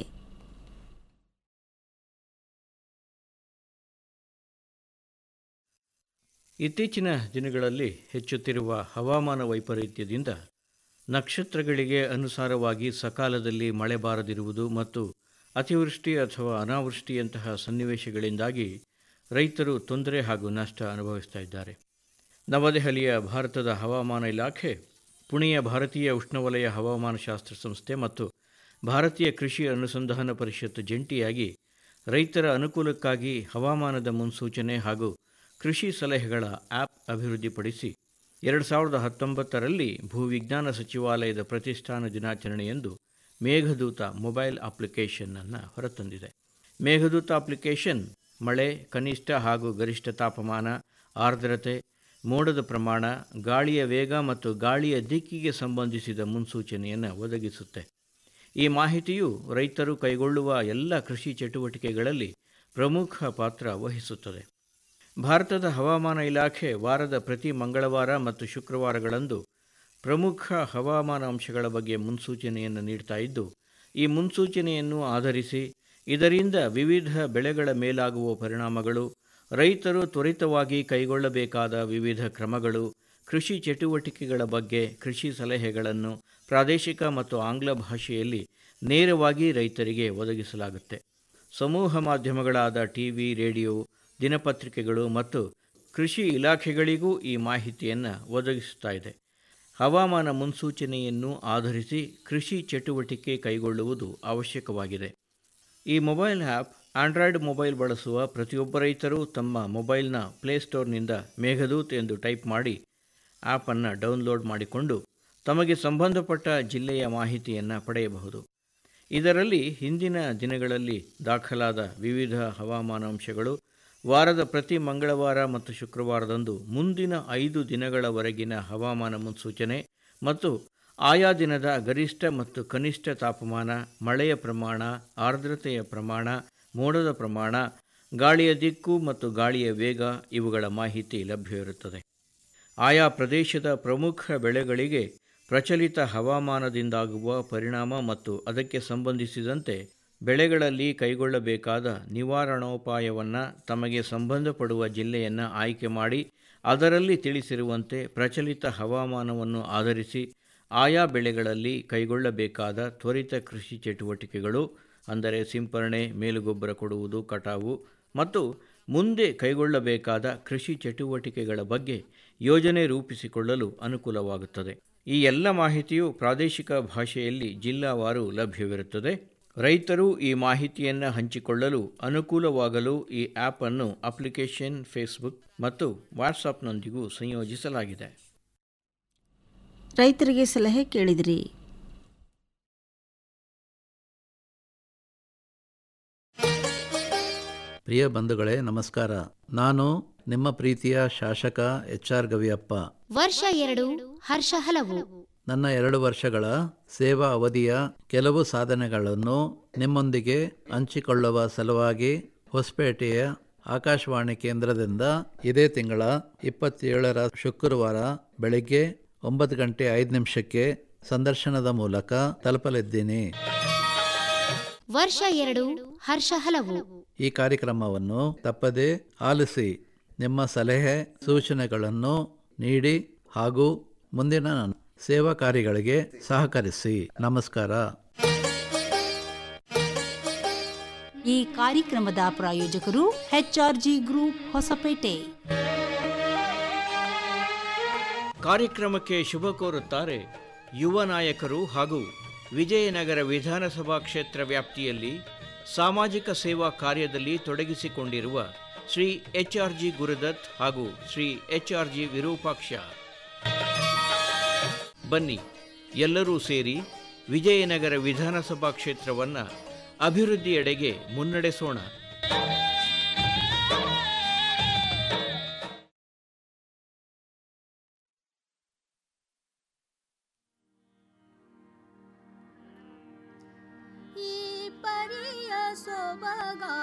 ಇತ್ತೀಚಿನ ದಿನಗಳಲ್ಲಿ ಹೆಚ್ಚುತ್ತಿರುವ ಹವಾಮಾನ ವೈಪರೀತ್ಯದಿಂದ ನಕ್ಷತ್ರಗಳಿಗೆ ಅನುಸಾರವಾಗಿ ಸಕಾಲದಲ್ಲಿ ಮಳೆ ಬಾರದಿರುವುದು ಮತ್ತು ಅತಿವೃಷ್ಟಿ ಅಥವಾ ಅನಾವೃಷ್ಟಿಯಂತಹ ಸನ್ನಿವೇಶಗಳಿಂದಾಗಿ ರೈತರು ತೊಂದರೆ ಹಾಗೂ ನಷ್ಟ ಅನುಭವಿಸ್ತಾ ಇದ್ದಾರೆ ನವದೆಹಲಿಯ ಭಾರತದ ಹವಾಮಾನ ಇಲಾಖೆ ಪುಣೆಯ ಭಾರತೀಯ ಉಷ್ಣವಲಯ ಹವಾಮಾನ ಶಾಸ್ತ್ರ ಸಂಸ್ಥೆ ಮತ್ತು ಭಾರತೀಯ ಕೃಷಿ ಅನುಸಂಧಾನ ಪರಿಷತ್ ಜಂಟಿಯಾಗಿ ರೈತರ ಅನುಕೂಲಕ್ಕಾಗಿ ಹವಾಮಾನದ ಮುನ್ಸೂಚನೆ ಹಾಗೂ ಕೃಷಿ ಸಲಹೆಗಳ ಆ್ಯಪ್ ಅಭಿವೃದ್ಧಿಪಡಿಸಿ ಎರಡು ಸಾವಿರದ ಹತ್ತೊಂಬತ್ತರಲ್ಲಿ ಭೂವಿಜ್ಞಾನ ಸಚಿವಾಲಯದ ಪ್ರತಿಷ್ಠಾನ ದಿನಾಚರಣೆಯಂದು ಮೇಘದೂತ ಮೊಬೈಲ್ ಅಪ್ಲಿಕೇಶನ್ ಅನ್ನು ಹೊರತಂದಿದೆ ಮೇಘದೂತ ಅಪ್ಲಿಕೇಶನ್ ಮಳೆ ಕನಿಷ್ಠ ಹಾಗೂ ಗರಿಷ್ಠ ತಾಪಮಾನ ಆರ್ದ್ರತೆ ಮೋಡದ ಪ್ರಮಾಣ ಗಾಳಿಯ ವೇಗ ಮತ್ತು ಗಾಳಿಯ ದಿಕ್ಕಿಗೆ ಸಂಬಂಧಿಸಿದ ಮುನ್ಸೂಚನೆಯನ್ನು ಒದಗಿಸುತ್ತೆ ಈ ಮಾಹಿತಿಯು ರೈತರು ಕೈಗೊಳ್ಳುವ ಎಲ್ಲ ಕೃಷಿ ಚಟುವಟಿಕೆಗಳಲ್ಲಿ ಪ್ರಮುಖ ಪಾತ್ರ ವಹಿಸುತ್ತದೆ ಭಾರತದ ಹವಾಮಾನ ಇಲಾಖೆ ವಾರದ ಪ್ರತಿ ಮಂಗಳವಾರ ಮತ್ತು ಶುಕ್ರವಾರಗಳಂದು ಪ್ರಮುಖ ಹವಾಮಾನ ಅಂಶಗಳ ಬಗ್ಗೆ ಮುನ್ಸೂಚನೆಯನ್ನು ನೀಡ್ತಾ ಇದ್ದು ಈ ಮುನ್ಸೂಚನೆಯನ್ನು ಆಧರಿಸಿ ಇದರಿಂದ ವಿವಿಧ ಬೆಳೆಗಳ ಮೇಲಾಗುವ ಪರಿಣಾಮಗಳು ರೈತರು ತ್ವರಿತವಾಗಿ ಕೈಗೊಳ್ಳಬೇಕಾದ ವಿವಿಧ ಕ್ರಮಗಳು ಕೃಷಿ ಚಟುವಟಿಕೆಗಳ ಬಗ್ಗೆ ಕೃಷಿ ಸಲಹೆಗಳನ್ನು ಪ್ರಾದೇಶಿಕ ಮತ್ತು ಆಂಗ್ಲ ಭಾಷೆಯಲ್ಲಿ ನೇರವಾಗಿ ರೈತರಿಗೆ ಒದಗಿಸಲಾಗುತ್ತೆ ಸಮೂಹ ಮಾಧ್ಯಮಗಳಾದ ಟಿವಿ ರೇಡಿಯೋ ದಿನಪತ್ರಿಕೆಗಳು ಮತ್ತು ಕೃಷಿ ಇಲಾಖೆಗಳಿಗೂ ಈ ಮಾಹಿತಿಯನ್ನು ಒದಗಿಸುತ್ತಾ ಇದೆ ಹವಾಮಾನ ಮುನ್ಸೂಚನೆಯನ್ನು ಆಧರಿಸಿ ಕೃಷಿ ಚಟುವಟಿಕೆ ಕೈಗೊಳ್ಳುವುದು ಅವಶ್ಯಕವಾಗಿದೆ ಈ ಮೊಬೈಲ್ ಆ್ಯಪ್ ಆಂಡ್ರಾಯ್ಡ್ ಮೊಬೈಲ್ ಬಳಸುವ ಪ್ರತಿಯೊಬ್ಬ ರೈತರು ತಮ್ಮ ಮೊಬೈಲ್ನ ಪ್ಲೇಸ್ಟೋರ್ನಿಂದ ಮೇಘದೂತ್ ಎಂದು ಟೈಪ್ ಮಾಡಿ ಆ್ಯಪನ್ನು ಡೌನ್ಲೋಡ್ ಮಾಡಿಕೊಂಡು ತಮಗೆ ಸಂಬಂಧಪಟ್ಟ ಜಿಲ್ಲೆಯ ಮಾಹಿತಿಯನ್ನು ಪಡೆಯಬಹುದು ಇದರಲ್ಲಿ ಹಿಂದಿನ ದಿನಗಳಲ್ಲಿ ದಾಖಲಾದ ವಿವಿಧ ಹವಾಮಾನ ಅಂಶಗಳು ವಾರದ ಪ್ರತಿ ಮಂಗಳವಾರ ಮತ್ತು ಶುಕ್ರವಾರದಂದು ಮುಂದಿನ ಐದು ದಿನಗಳವರೆಗಿನ ಹವಾಮಾನ ಮುನ್ಸೂಚನೆ ಮತ್ತು ಆಯಾ ದಿನದ ಗರಿಷ್ಠ ಮತ್ತು ಕನಿಷ್ಠ ತಾಪಮಾನ ಮಳೆಯ ಪ್ರಮಾಣ ಆರ್ದ್ರತೆಯ ಪ್ರಮಾಣ ಮೋಡದ ಪ್ರಮಾಣ ಗಾಳಿಯ ದಿಕ್ಕು ಮತ್ತು ಗಾಳಿಯ ವೇಗ ಇವುಗಳ ಮಾಹಿತಿ ಲಭ್ಯವಿರುತ್ತದೆ ಆಯಾ ಪ್ರದೇಶದ ಪ್ರಮುಖ ಬೆಳೆಗಳಿಗೆ ಪ್ರಚಲಿತ ಹವಾಮಾನದಿಂದಾಗುವ ಪರಿಣಾಮ ಮತ್ತು ಅದಕ್ಕೆ ಸಂಬಂಧಿಸಿದಂತೆ ಬೆಳೆಗಳಲ್ಲಿ ಕೈಗೊಳ್ಳಬೇಕಾದ ನಿವಾರಣೋಪಾಯವನ್ನು ತಮಗೆ ಸಂಬಂಧಪಡುವ ಜಿಲ್ಲೆಯನ್ನು ಆಯ್ಕೆ ಮಾಡಿ ಅದರಲ್ಲಿ ತಿಳಿಸಿರುವಂತೆ ಪ್ರಚಲಿತ ಹವಾಮಾನವನ್ನು ಆಧರಿಸಿ ಆಯಾ ಬೆಳೆಗಳಲ್ಲಿ ಕೈಗೊಳ್ಳಬೇಕಾದ ತ್ವರಿತ ಕೃಷಿ ಚಟುವಟಿಕೆಗಳು ಅಂದರೆ ಸಿಂಪರಣೆ ಮೇಲುಗೊಬ್ಬರ ಕೊಡುವುದು ಕಟಾವು ಮತ್ತು ಮುಂದೆ ಕೈಗೊಳ್ಳಬೇಕಾದ ಕೃಷಿ ಚಟುವಟಿಕೆಗಳ ಬಗ್ಗೆ ಯೋಜನೆ ರೂಪಿಸಿಕೊಳ್ಳಲು ಅನುಕೂಲವಾಗುತ್ತದೆ ಈ ಎಲ್ಲ ಮಾಹಿತಿಯು ಪ್ರಾದೇಶಿಕ ಭಾಷೆಯಲ್ಲಿ ಜಿಲ್ಲಾವಾರು ಲಭ್ಯವಿರುತ್ತದೆ ರೈತರು ಈ ಮಾಹಿತಿಯನ್ನು ಹಂಚಿಕೊಳ್ಳಲು ಅನುಕೂಲವಾಗಲು ಈ ಆ್ಯಪ್ ಅನ್ನು ಅಪ್ಲಿಕೇಶನ್ ಫೇಸ್ಬುಕ್ ಮತ್ತು ವಾಟ್ಸಪ್ನೊಂದಿಗೂ ಸಂಯೋಜಿಸಲಾಗಿದೆ ರೈತರಿಗೆ ಸಲಹೆ ಕೇಳಿದಿರಿ ಪ್ರಿಯ ಬಂಧುಗಳೇ ನಮಸ್ಕಾರ ನಾನು ನಿಮ್ಮ ಪ್ರೀತಿಯ ಶಾಸಕ ಎಚ್ ಆರ್ ಗವಿಯಪ್ಪ ವರ್ಷ ಎರಡು ಹರ್ಷ ಹಲವು ನನ್ನ ಎರಡು ವರ್ಷಗಳ ಸೇವಾ ಅವಧಿಯ ಕೆಲವು ಸಾಧನೆಗಳನ್ನು ನಿಮ್ಮೊಂದಿಗೆ ಹಂಚಿಕೊಳ್ಳುವ ಸಲುವಾಗಿ ಹೊಸಪೇಟೆಯ ಆಕಾಶವಾಣಿ ಕೇಂದ್ರದಿಂದ ಇದೇ ತಿಂಗಳ ಇಪ್ಪತ್ತೇಳರ ಶುಕ್ರವಾರ ಬೆಳಗ್ಗೆ ಒಂಬತ್ತು ಗಂಟೆ ಐದು ನಿಮಿಷಕ್ಕೆ ಸಂದರ್ಶನದ ಮೂಲಕ ತಲುಪಲಿದ್ದೀನಿ ವರ್ಷ ಎರಡು ಹರ್ಷ ಹಲವು ಈ ಕಾರ್ಯಕ್ರಮವನ್ನು ತಪ್ಪದೆ ಆಲಿಸಿ ನಿಮ್ಮ ಸಲಹೆ ಸೂಚನೆಗಳನ್ನು ನೀಡಿ ಹಾಗೂ ಮುಂದಿನ ಸೇವಾ ಕಾರ್ಯಗಳಿಗೆ ಸಹಕರಿಸಿ ನಮಸ್ಕಾರ ಈ ಕಾರ್ಯಕ್ರಮದ ಪ್ರಾಯೋಜಕರು ಎಚ್ಆರ್ಜಿ ಗ್ರೂಪ್ ಹೊಸಪೇಟೆ ಕಾರ್ಯಕ್ರಮಕ್ಕೆ ಶುಭ ಕೋರುತ್ತಾರೆ ಯುವ ನಾಯಕರು ಹಾಗೂ ವಿಜಯನಗರ ವಿಧಾನಸಭಾ ಕ್ಷೇತ್ರ ವ್ಯಾಪ್ತಿಯಲ್ಲಿ ಸಾಮಾಜಿಕ ಸೇವಾ ಕಾರ್ಯದಲ್ಲಿ ತೊಡಗಿಸಿಕೊಂಡಿರುವ Shri H R G Gurudatt ಹಾಗೂ Shri H R G Virupaksha ಬನ್ನಿ ಎಲ್ಲರೂ ಸೇರಿ ವಿಜಯನಗರ ವಿಧಾನಸಭಾ ಕ್ಷೇತ್ರವನ್ನು ಅಭಿವೃದ್ಧಿಯೆಡೆಗೆ ಮುನ್ನಡೆಸೋಣ ಈ ಪರಿ ಸೊಬಗಾಗಿದೆ